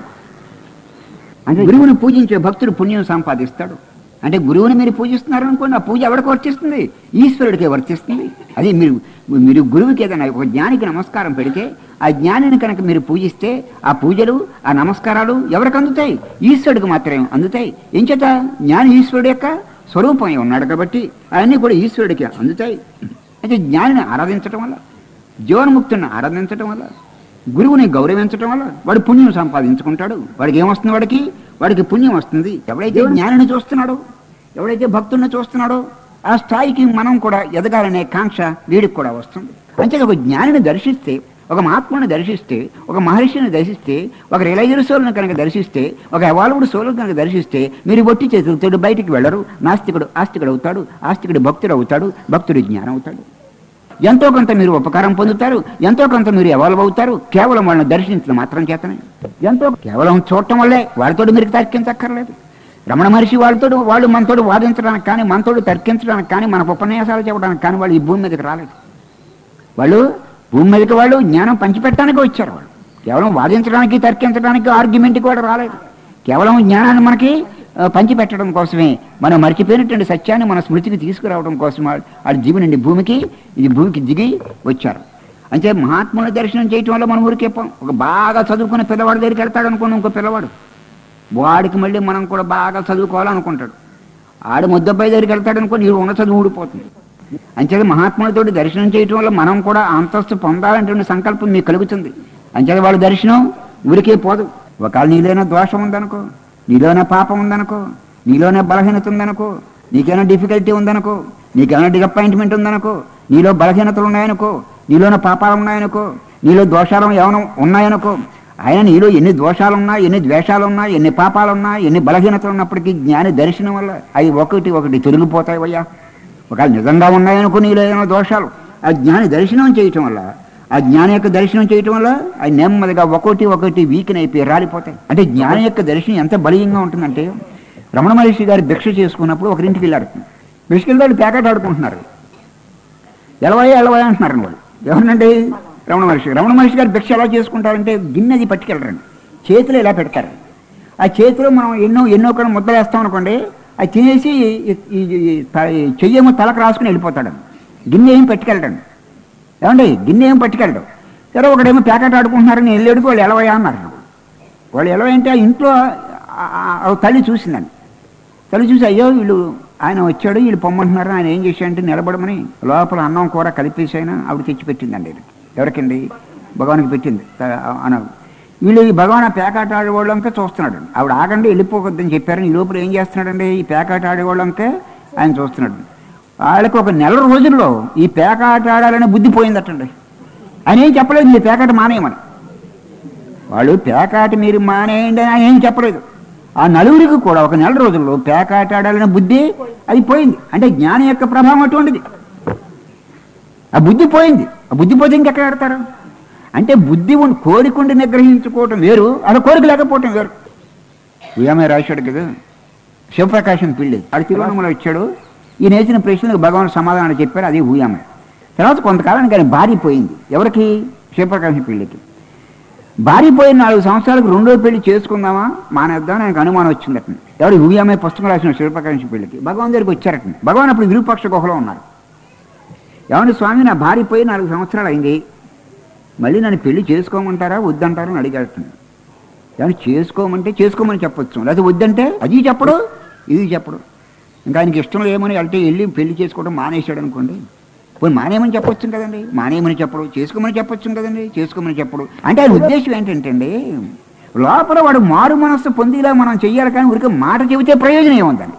అంటే గురువుని పూజించే భక్తుడు పుణ్యం సంపాదిస్తాడు అంటే గురువుని మీరు పూజిస్తున్నారు అనుకోండి ఆ పూజ ఎవరికి వర్తిస్తుంది ఈశ్వరుడికే వర్తిస్తుంది అది మీరు మీరు గురువుకి ఏదైనా ఒక జ్ఞానికి నమస్కారం పెడితే ఆ జ్ఞానిని కనుక మీరు పూజిస్తే ఆ పూజలు ఆ నమస్కారాలు ఎవరికి అందుతాయి ఈశ్వరుడికి మాత్రమే అందుతాయి ఎంచేత జ్ఞాని ఈశ్వరుడు యొక్క స్వరూపమై ఉన్నాడు కాబట్టి అవన్నీ కూడా ఈశ్వరుడికి అందుతాయి అయితే జ్ఞానిని ఆరాధించటం వల్ల జీవన్ముక్తుని ఆరాధించటం వల్ల గురువుని గౌరవించటం వల్ల వాడు పుణ్యం సంపాదించుకుంటాడు వాడికి ఏమొస్తుంది వాడికి వాడికి పుణ్యం వస్తుంది ఎవడైతే జ్ఞానిని చూస్తున్నాడో ఎవడైతే భక్తుల్ని చూస్తున్నాడో ఆ స్థాయికి మనం కూడా ఎదగాలనే కాంక్ష వీడికి కూడా వస్తుంది అంతే ఒక జ్ఞానిని దర్శిస్తే ఒక మహాత్ముని దర్శిస్తే ఒక మహర్షిని దర్శిస్తే ఒక రిలైజర్ సోల్ని కనుక దర్శిస్తే ఒక ఎవాల్వుడు సోల్ని కనుక దర్శిస్తే మీరు ఒట్టి చేతులతో బయటికి వెళ్ళరు నాస్తికుడు ఆస్తికుడు అవుతాడు ఆస్తికుడు భక్తుడు అవుతాడు భక్తుడు జ్ఞానం అవుతాడు ఎంతో కొంత మీరు ఉపకారం పొందుతారు ఎంతో కొంత మీరు ఎవాల్వ్ అవుతారు కేవలం వాళ్ళని దర్శించడం మాత్రం చేతనే ఎంతో కేవలం చూడటం వల్లే వాళ్ళతో మీరు తర్కించక్కర్లేదు రమణ మహర్షి వాళ్ళతో వాళ్ళు మనతోడు వాదించడానికి కానీ మనతోడు తర్కించడానికి కానీ మనకు ఉపన్యాసాలు చెప్పడానికి కానీ వాళ్ళు ఈ భూమి మీదకి రాలేదు వాళ్ళు భూమి మీదకి వాళ్ళు జ్ఞానం పంచిపెట్టడానికి వచ్చారు వాళ్ళు కేవలం వాదించడానికి తర్కించడానికి ఆర్గ్యుమెంట్కి కూడా రాలేదు కేవలం జ్ఞానాన్ని మనకి ఆ, పంచిపెట్టడం కోసమే మనం మర్చిపోయినటువంటి సత్యాన్ని మన స్మృతికి తీసుకురావడం కోసం వాళ్ళు వాళ్ళ జీవి నుండి భూమికి ఇది భూమికి దిగి వచ్చారు అంటే మహాత్ముల దర్శనం చేయటం వల్ల మనం ఊరికే పోం. ఒక బాగా చదువుకున్న పిల్లవాడి దగ్గరికి వెళ్తాడు అనుకోండి ఇంకో పిల్లవాడు వాడికి మళ్ళీ మనం కూడా బాగా చదువుకోవాలనుకుంటాడు ఆడు ముద్దబ్బాయి దగ్గరికి వెళ్తాడు అనుకోని ఈ ఉన్న చదువు ఊడిపోతుంది అంచేది మహాత్ములతోటి దర్శనం చేయటం వల్ల మనం కూడా అంతస్తు పొందాలనేటువంటి సంకల్పం మీకు కలుగుతుంది అంచేది వాళ్ళ దర్శనం ఊరికే పోదు ఒకవేళ నీలోనే దోషం ఉందనుకో నీలోనే పాపం ఉందనుకో నీలోనే బలహీనత ఉందనుకో నీకేమైనా డిఫికల్టీ ఉందనుకో నీకేమైనా డిసప్పాయింట్మెంట్ ఉందనుకో నీలో బలహీనతలు ఉన్నాయనుకో నీలోనే పాపాలు ఉన్నాయనుకో నీలో దోషాలు ఏమైనా ఉన్నాయనుకో ఆయన నీలో ఎన్ని దోషాలున్నా ఎన్ని ద్వేషాలున్నా ఎన్ని పాపాలున్నా ఎన్ని బలహీనతలు ఉన్నప్పటికీ జ్ఞాని దర్శనం వల్ల అవి ఒకటి ఒకటి తొలగిపోతాయి అయ్యా ఒకవేళ నిజంగా ఉన్నాయనుకో నీలో ఏమైనా దోషాలు ఆ జ్ఞాని దర్శనం చేయటం వల్ల ఆ జ్ఞాని యొక్క దర్శనం చేయటం వల్ల అవి నెమ్మదిగా ఒకటి ఒకటి వీకెన్ అయిపోయి రాలిపోతాయి అంటే జ్ఞాని యొక్క దర్శనం ఎంత బలీయంగా ఉంటుందంటే రమణ మహర్షి గారు భిక్ష చేసుకున్నప్పుడు ఒకరింటికి వెళ్ళారు భిక్షకెళ్ళి వాళ్ళు ప్యాకెట్ ఆడుకుంటున్నారు ఎలవాయి ఎలవాయి అంటున్నారు వాళ్ళు ఎవరినండి రమణ మహర్షి రమణ మహర్షి గారు భిక్ష ఎలా చేసుకుంటారంటే గిన్నెది పట్టుకెళ్ళరండి చేతిలో ఇలా పెడతారు ఆ చేతిలో మనం ఎన్నో ఎన్నో కూడా ముద్దలు వేస్తాం అనుకోండి అది తినేసి ఈ- ఈ- ఈ త- ఈ చెయ్యేమో తలకు రాసుకుని వెళ్ళిపోతాడు గిన్నె ఏం పట్టుకెళ్ళడండి ఏమండి గిన్నె ఏం పట్టుకెళ్ళడు సరే ఒకడేమో ప్యాకెట్ ఆడుకుంటున్నారని వెళ్ళాడుకు వాళ్ళు ఎలవయా అన్నారు వాళ్ళు ఎలా అంటే ఆ ఇంట్లో ఆ- ఆ- ఆ తల్లి చూసిందండి తల్లి చూసి అయ్యో వీళ్ళు ఆయన వచ్చాడు వీళ్ళు పొమ్మంటున్నారు ఆయన ఏం చేశాడంటే నిలబడమని లోపల అన్నం కూర కలిపేసి అయినా ఆవిడ తెచ్చి పెట్టిందండి ఇది. ఎవరికండి భగవానికి పెట్టింది త- అన వీళ్ళు ఈ భగవాన్ ఆ పేకాట ఆడేవాళ్ళంతా చూస్తున్నాడు ఆవిడ ఆగండి వెళ్ళిపోవద్దని చెప్పారు ఈ లోపల ఏం చేస్తున్నాడండి ఈ పేకాట ఆడేవాళ్ళంతా ఆయన చూస్తున్నాడు వాళ్ళకి ఒక నెల రోజుల్లో ఈ పేకాట ఆడాలనే బుద్ధి పోయిందటండి ఆయన ఏం చెప్పలేదు మీరు పేకాట మానేయమని వాళ్ళు పేకాట మీరు మానేయండి అని ఆయన ఏం చెప్పలేదు ఆ నలుగురికి కూడా ఒక నెల రోజుల్లో పేకాట ఆడాలనే బుద్ధి అది పోయింది అంటే జ్ఞానం యొక్క ప్రభావం అటువంటిది ఆ బుద్ధి పోయింది ఆ బుద్ధి పోతే ఇంకెక్కడ ఆడతారు అంటే బుద్ధి ఉండి కోరికుండి నిగ్రహించుకోవటం వేరు అలా కోరిక లేకపోవటం వేరు ఉయామే రాశాడు కదా శివప్రకాశం పిల్లి అది తిరువనమలో వచ్చాడు ఈ నేసిన ప్రశ్నలకు భగవాన్ సమాధానం చెప్పారు అది ఊయామే తర్వాత కొంతకాలానికి ఆయన బారిపోయింది ఎవరికి శివప్రకాశం పిల్లికి బారిపోయిన నాలుగు సంవత్సరాలకు రెండో పెళ్లి చేసుకుందామా మానేద్దాం నాకు అనుమానం వచ్చిందట ఎవరు ఊయామే పుస్తకం రాసిన శివప్రకాశం పిల్లికి భగవాన్ దగ్గరికి వచ్చారట భగవాన్ అప్పుడు విరూపాక్ష గుహలో ఉన్నారు ఏమండి స్వామి నా భార్య పోయి నాలుగు సంవత్సరాలు అయింది మళ్ళీ నన్ను పెళ్లి చేసుకోమంటారా వద్దంటారా అని అడిగాడు ఏమన్నా చేసుకోమంటే చేసుకోమని చెప్పొచ్చు లేకపోతే వద్దంటే అది చెప్పడు ఇది చెప్పడు ఇంకా ఆయనకి ఇష్టం లేమని అంటే వెళ్ళి పెళ్లి చేసుకోవడం మానేశాడు అనుకోండి పోయి మానేయమని చెప్పొచ్చు కదండి మానేయమని చెప్పడు చేసుకోమని చెప్పొచ్చు కదండి చేసుకోమని చెప్పడు అంటే ఆయన ఉద్దేశం ఏంటంటే అండి లోపల వాడు మారు మనస్సు పొందిలా మనం చెయ్యాలి కానీ ఊరికే మాట చెబితే ప్రయోజనం ఏముందండి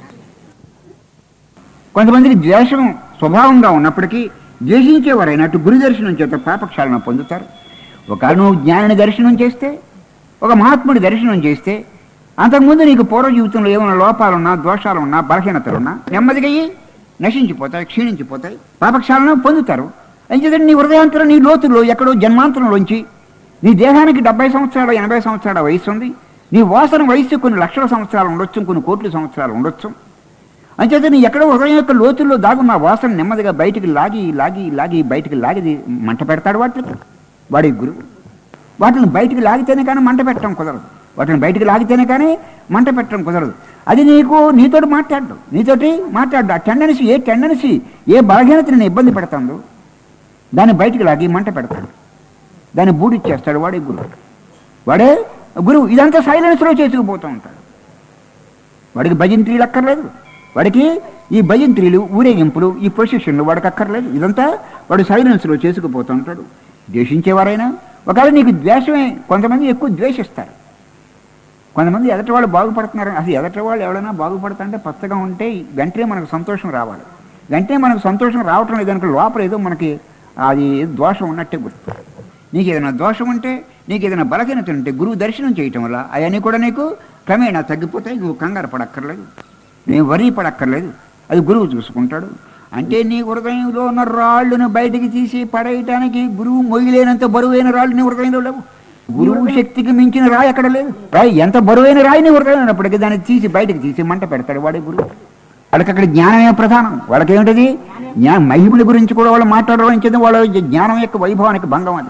కొంతమందికి ద్వేషం స్వభావంగా ఉన్నప్పటికీ ద్వేషించేవారైనా అటు గురు దర్శనం చేత పాపక్షాలను పొందుతారు ఒకవేళ నువ్వు జ్ఞానిని దర్శనం చేస్తే ఒక మహాత్ముడి దర్శనం చేస్తే అంతకుముందు నీకు పూర్వ జీవితంలో ఏమైనా లోపాలున్నా దోషాలున్నా బలహీనతలున్నా నెమ్మదిగా అయ్యి నశించిపోతాయి క్షీణించిపోతాయి పాపక్షాలను పొందుతారు అంచేతంటే నీ హృదయాంతరం నీ లోతుల్లో ఎక్కడో జన్మాంతరంలోంచి నీ దేహానికి డెబ్బై సంవత్సరాల ఎనభై సంవత్సరాల వయసు ఉంది నీ వాసన వయసు కొన్ని లక్షల సంవత్సరాలు ఉండొచ్చు కొన్ని కోట్ల సంవత్సరాలు ఉండొచ్చు అంచేత నీ ఎక్కడో హృదయం యొక్క లోతుల్లో దాగున్న ఆ వాసన నెమ్మదిగా బయటికి లాగి లాగి లాగి బయటికి లాగి మంట పెడతాడు వాటికి వాడి గురువు వాటిని బయటికి లాగితేనే కానీ మంట పెట్టడం కుదరదు వాటిని బయటికి లాగితేనే కానీ మంట పెట్టడం కుదరదు అది నీకు నీతోటి మాట్లాడు నీతోటి మాట్లాడు ఆ టెండెన్సీ ఏ టెండెన్సీ ఏ బలహీనత నేను ఇబ్బంది పెడతాందో దాన్ని బయటికి లాగి మంట పెడతాడు దాన్ని బూడిచ్చేస్తాడు వాడే గురువు వాడే గురువు ఇదంతా సైలెన్స్లో చేసుకుపోతూ ఉంటాడు వాడికి భజంత్రీలు అక్కర్లేదు వాడికి ఈ భజంత్రీలు ఊరేగింపులు ఈ ప్రొసెషన్లు వాడికి అక్కర్లేదు ఇదంతా వాడు సైలెన్స్లో చేసుకుపోతూ ఉంటాడు ద్వేషించేవారైనా ఒకవేళ నీకు ద్వేషమే కొంతమంది ఎక్కువ ద్వేషిస్తారు కొంతమంది ఎదటి వాళ్ళు బాగుపడుతున్నారు అసలు ఎదటి వాళ్ళు ఎవరైనా బాగుపడుతుంటే పచ్చగా ఉంటే వెంటనే మనకు సంతోషం రావాలి వెంటనే మనకు సంతోషం రావటం లేదనుకో లోపల ఏదో మనకి అది దోషం ఉన్నట్టే గుర్తు నీకు ఏదైనా దోషం ఉంటే నీకు ఏదైనా బలహీనత ఉంటే గురువు దర్శనం చేయటం వల్ల అవన్నీ కూడా నీకు క్రమేణా తగ్గిపోతాయి నువ్వు కంగారు పడక్కర్లేదు నేను వరి పడక్కర్లేదు అది గురువు చూసుకుంటాడు అంటే నీ హృదయంలో ఉన్న రాళ్ళను బయటికి తీసి పడేయటానికి గురువు మొయ్యలేనంత బరువైన రాళ్ళు నీ హృదయంలో లేవు గురువు శక్తికి మించిన రాయి ఎక్కడ లేదు రాయి ఎంత బరువైన రాయి నీ హృదయం ఉన్నప్పటికీ దాన్ని తీసి బయటికి తీసి మంట పెడతాడు వాడే గురువు వాళ్ళకి అక్కడ జ్ఞానమే ప్రధానం వాళ్ళకి ఏమిటది జ్ఞా మహిమల గురించి కూడా వాళ్ళు మాట్లాడడం వాళ్ళ జ్ఞానం యొక్క వైభవానికి భంగం అది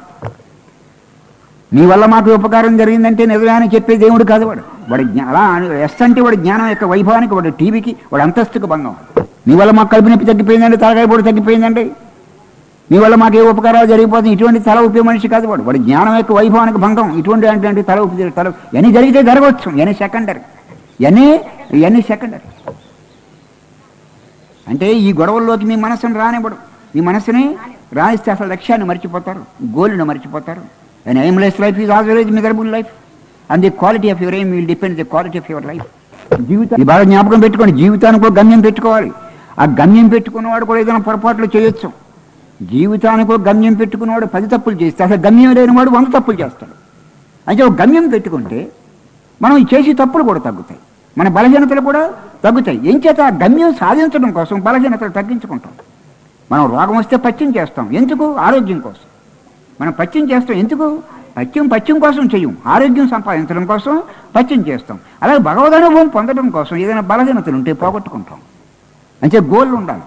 నీ వల్ల మాకు ఉపకారం జరిగిందంటే నిజమే అని చెప్పే దేవుడు కాదు వాడు వాడి జ్ఞా అలా అని- ఎస్ అంటే వాడి జ్ఞానం యొక్క వైభవానికి వాడి టీవీకి వాడి అంతస్తుకు భంగం నీ వల్ల మాకు కడుపు నొప్పి తగ్గిపోయిందండి తలకాయ పొడి తగ్గిపోయిందండి నీ వల్ల మాకు ఏ ఉపకారాలు జరిగిపోతుంది ఇటువంటి తల ఉపే మనిషి కాదు వాడు వాడి జ్ఞానం యొక్క వైభవానికి భంగం ఇటువంటి అంటే తల ఉపి తల ఎన్ని జరిగితే జరగవచ్చు ఎన్ని సెకండరీ ఎన్ని ఎన్ని సెకండరీ అంటే ఈ గొడవల్లోకి మీ మనసును రానివ్వడు మీ మనసుని రానిస్తే అసలు లక్ష్యాన్ని మర్చిపోతారు గోల్ని మర్చిపోతారు and aimless life is always miserable life and the quality of your aim will depend the quality of your life జీవితం బాగా జ్ఞాపకం పెట్టుకోండి జీవితానికి కూడా గమ్యం పెట్టుకోవాలి ఆ గమ్యం పెట్టుకున్నవాడు కూడా ఏదైనా పొరపాట్లు చేయొచ్చు జీవితానికి ఒక గమ్యం పెట్టుకున్నవాడు పది తప్పులు చేస్తే అసలు గమ్యం లేనివాడు వంద తప్పులు చేస్తాడు అంటే ఒక గమ్యం పెట్టుకుంటే మనం ఈ చేసే తప్పులు కూడా తగ్గుతాయి మన బలహీనతలు కూడా తగ్గుతాయి ఏం చేత ఆ గమ్యం సాధించడం కోసం బలహీనతలు తగ్గించుకుంటాం మనం రోగం వస్తే పత్యం చేస్తాం ఎందుకు ఆరోగ్యం కోసం మనం పత్యం చేస్తాం ఎందుకు పత్యం పత్యం కోసం చెయ్యం ఆరోగ్యం సంపాదించడం కోసం పత్యం చేస్తాం అలాగే భగవద్ అనుభవం పొందడం కోసం ఏదైనా బలహీనతలు ఉంటే పోగొట్టుకుంటాం అంటే గోళ్ళు ఉండాలి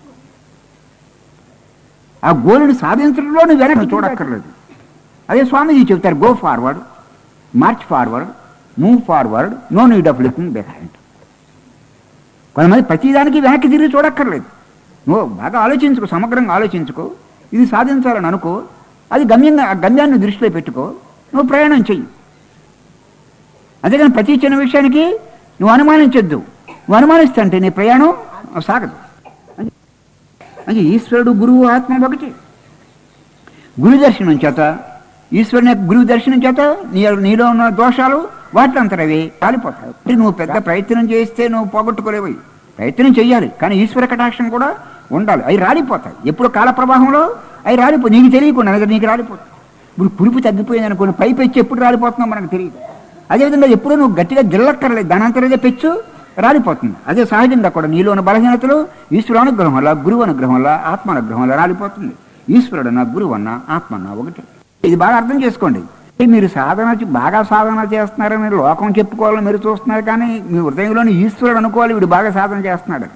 ఆ గోల్ని సాధించడంలో నువ్వు వెనక్కి చూడక్కర్లేదు అదే స్వామీజీ చెప్తారు go forward march forward move forward no need of looking behind కొంతమంది ప్రతిదానికి వెనక్కి తిరిగి చూడక్కర్లేదు నువ్వు బాగా ఆలోచించుకో సమగ్రంగా ఆలోచించుకో ఇది సాధించాలని అనుకో అది గమ్యంగా ఆ గమ్యాన్ని దృష్టిలో పెట్టుకో నువ్వు ప్రయాణం చెయ్యి అంతేగాని ప్రతి చిన్న విషయానికి నువ్వు అనుమానించొద్దు నువ్వు అనుమానిస్తుంటే నీ ప్రయాణం సాగదు అంటే ఈశ్వరుడు గురువు ఆత్మ ఒకటి గురు దర్శనం చేత ఈశ్వరుని యొక్క గురువు దర్శనం చేత నీ నీలో ఉన్న దోషాలు వాటిలంతరవి కాలిపోతాయి అంటే నువ్వు పెద్ద ప్రయత్నం చేస్తే నువ్వు పోగొట్టుకోలేవు ప్రయత్నం చేయాలి కానీ ఈశ్వర కటాక్షం కూడా ఉండాలి అవి రాలిపోతాయి ఎప్పుడు కాల ప్రవాహంలో అవి రాలిపో నీకు తెలియకుండా అది నీకు రాలిపోతుంది ఇప్పుడు పులుపు తగ్గిపోయింది అనుకోండి పై పెచ్చు ఎప్పుడు రాలిపోతుందో మనకు తెలియదు అదేవిధంగా ఎప్పుడు నువ్వు గట్టిగా గిల్లక్కర్లేదు దానంతరదే పెచ్చు రాలిపోతుంది అదే సహజంగా కూడా నీలో ఉన్న బలహీనతలు ఈశ్వరు అనుగ్రహం వల్ల గురువు అనుగ్రహం వల్ల ఆత్మ అనుగ్రహం వల్ల రాలిపోతుంది ఈశ్వరుడు అన్న గురువు అన్న ఆత్మ అన్న ఒకటి ఇది బాగా అర్థం చేసుకోండి అంటే మీరు సాధన చే- బాగా సాధన చేస్తున్నారని లోకం చెప్పుకోవాలని మీరు చూస్తున్నారు కానీ మీ హృదయంలోని ఈశ్వరుడు అనుకోవాలి వీడు బాగా సాధన చేస్తున్నాడు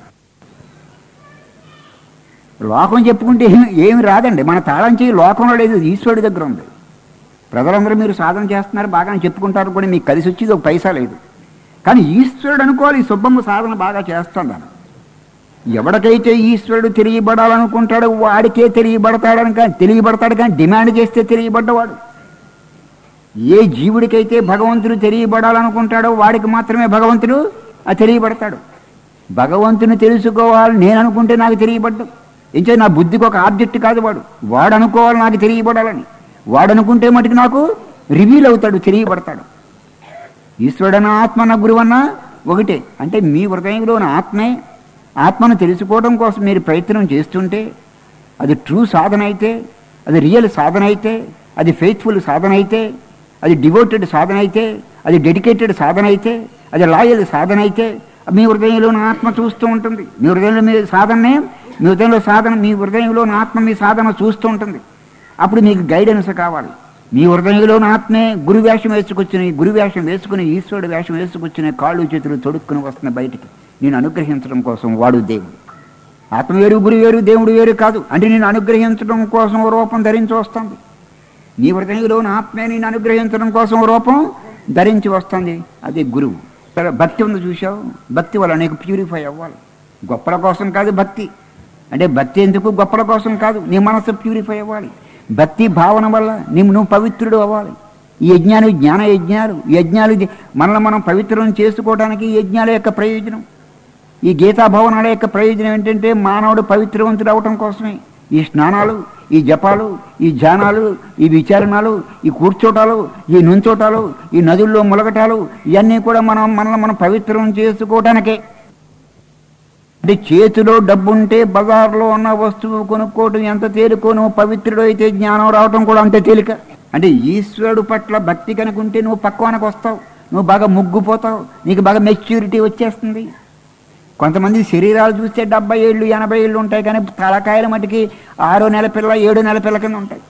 లోకం చెప్పుకుంటే ఏమి- ఏమి రాదండి మన తాళం చేయి లోకంలో లేదు ఈశ్వరుడి దగ్గర ఉంది ప్రజలందరూ మీరు సాధన చేస్తున్నారు బాగానే చెప్పుకుంటారు కూడా మీకు కలిసి వచ్చేది ఒక పైసా లేదు కానీ ఈశ్వరుడు అనుకోవాలి ఈ సుబ్బమ్మ సాధన బాగా చేస్తున్నాను ఎవరికైతే ఈశ్వరుడు తెలియబడాలనుకుంటాడో వాడికే తెలియబడతాడని కానీ తెలియబడతాడు కానీ డిమాండ్ చేస్తే తెలియబడ్డవాడు ఏ జీవుడికైతే భగవంతుడు తెలియబడాలనుకుంటాడో వాడికి మాత్రమే భగవంతుడు ఆ తెలియబడతాడు భగవంతుని తెలుసుకోవాలి నేను అనుకుంటే నాకు తెలియబడ్డు ఇంకే నా బుద్ధికి ఒక ఆబ్జెక్ట్ కాదు వాడు వాడు అనుకోవాలి నాకు తెలియబడాలని వాడు అనుకుంటే మటుకు నాకు రివీల్ అవుతాడు తెలియబడతాడు ఈశ్వరుడన్న ఆత్మన్న గురువన్న ఒకటే అంటే మీ హృదయంలోని ఆత్మే ఆత్మను తెలుసుకోవడం కోసం మీరు ప్రయత్నం చేస్తుంటే అది ట్రూ సాధన అయితే అది రియల్ సాధన అయితే అది ఫెయిత్ఫుల్ సాధన అయితే అది డివోటెడ్ సాధన అయితే అది డెడికేటెడ్ సాధన అయితే అది లాయల్ సాధన అయితే మీ హృదయంలోని ఆత్మ చూస్తూ ఉంటుంది మీ హృదయంలో మీ సాధననే మీ హృదయంలో సాధన మీ హృదయంలోని ఆత్మ మీ సాధన చూస్తూ ఉంటుంది అప్పుడు మీకు గైడెన్స్ కావాలి మీ హృదయంలోని ఆత్మే గురు వేషం వేసుకొచ్చిన గురు వేషం వేసుకుని ఈశ్వరుడు వేషం వేసుకొచ్చిన కాళ్ళు చేతులు తొడుక్కుని వస్తున్న బయటికి నేను అనుగ్రహించడం కోసం వాడు దేవుడు ఆత్మ వేరు గురు వేరు దేవుడు వేరు కాదు అంటే నేను అనుగ్రహించడం కోసం ఓ రూపం ధరించి వస్తుంది నీ హృదయంలోని ఆత్మే నేను అనుగ్రహించడం కోసం ఓ రూపం ధరించి వస్తుంది అది గురువు సరే, భక్తి ఉంది చూసావు భక్తి వల్ల నీకు ప్యూరిఫై అవ్వాలి గొప్పల కోసం కాదు భక్తి అంటే భక్తి ఎందుకు గొప్పల కోసం కాదు నీ మనసు ప్యూరిఫై అవ్వాలి భక్తి భావన వల్ల నీ నువ్వు పవిత్రుడు అవ్వాలి ఈ యజ్ఞాలు జ్ఞాన యజ్ఞాలు ఈ యజ్ఞాలు ఇది మనల్ని మనం పవిత్రం చేసుకోవడానికి ఈ యజ్ఞాల యొక్క ప్రయోజనం ఈ గీతా భవనాల యొక్క ప్రయోజనం ఏంటంటే మానవుడు పవిత్రవంతుడు అవటం కోసమే ఈ స్నానాలు ఈ జపాలు ఈ ధ్యానాలు ఈ విచారణలు ఈ కూర్చోటాలు ఈ నుంచోటాలు ఈ నదుల్లో ములగటాలు ఇవన్నీ కూడా మనం మనల్ని మనం పవిత్రం చేసుకోవటానికే అంటే చేతిలో డబ్బుంటే బజార్లో ఉన్న వస్తువు కొనుక్కోవటం ఎంత తేలికో నువ్వు పవిత్రుడు అయితే జ్ఞానం రావటం కూడా అంతే తేలిక అంటే ఈశ్వరుడు పట్ల భక్తి కనుకుంటే నువ్వు పక్వానికి వస్తావు నువ్వు బాగా ముగ్గుపోతావు నీకు బాగా మెచ్యూరిటీ వచ్చేస్తుంది కొంతమంది శరీరాలు చూస్తే డెబ్బై ఏళ్ళు ఎనభై ఏళ్ళు ఉంటాయి కానీ తలకాయల మటుకి ఆరో నెల పిల్ల ఏడో నెల పిల్ల కింద ఉంటాయి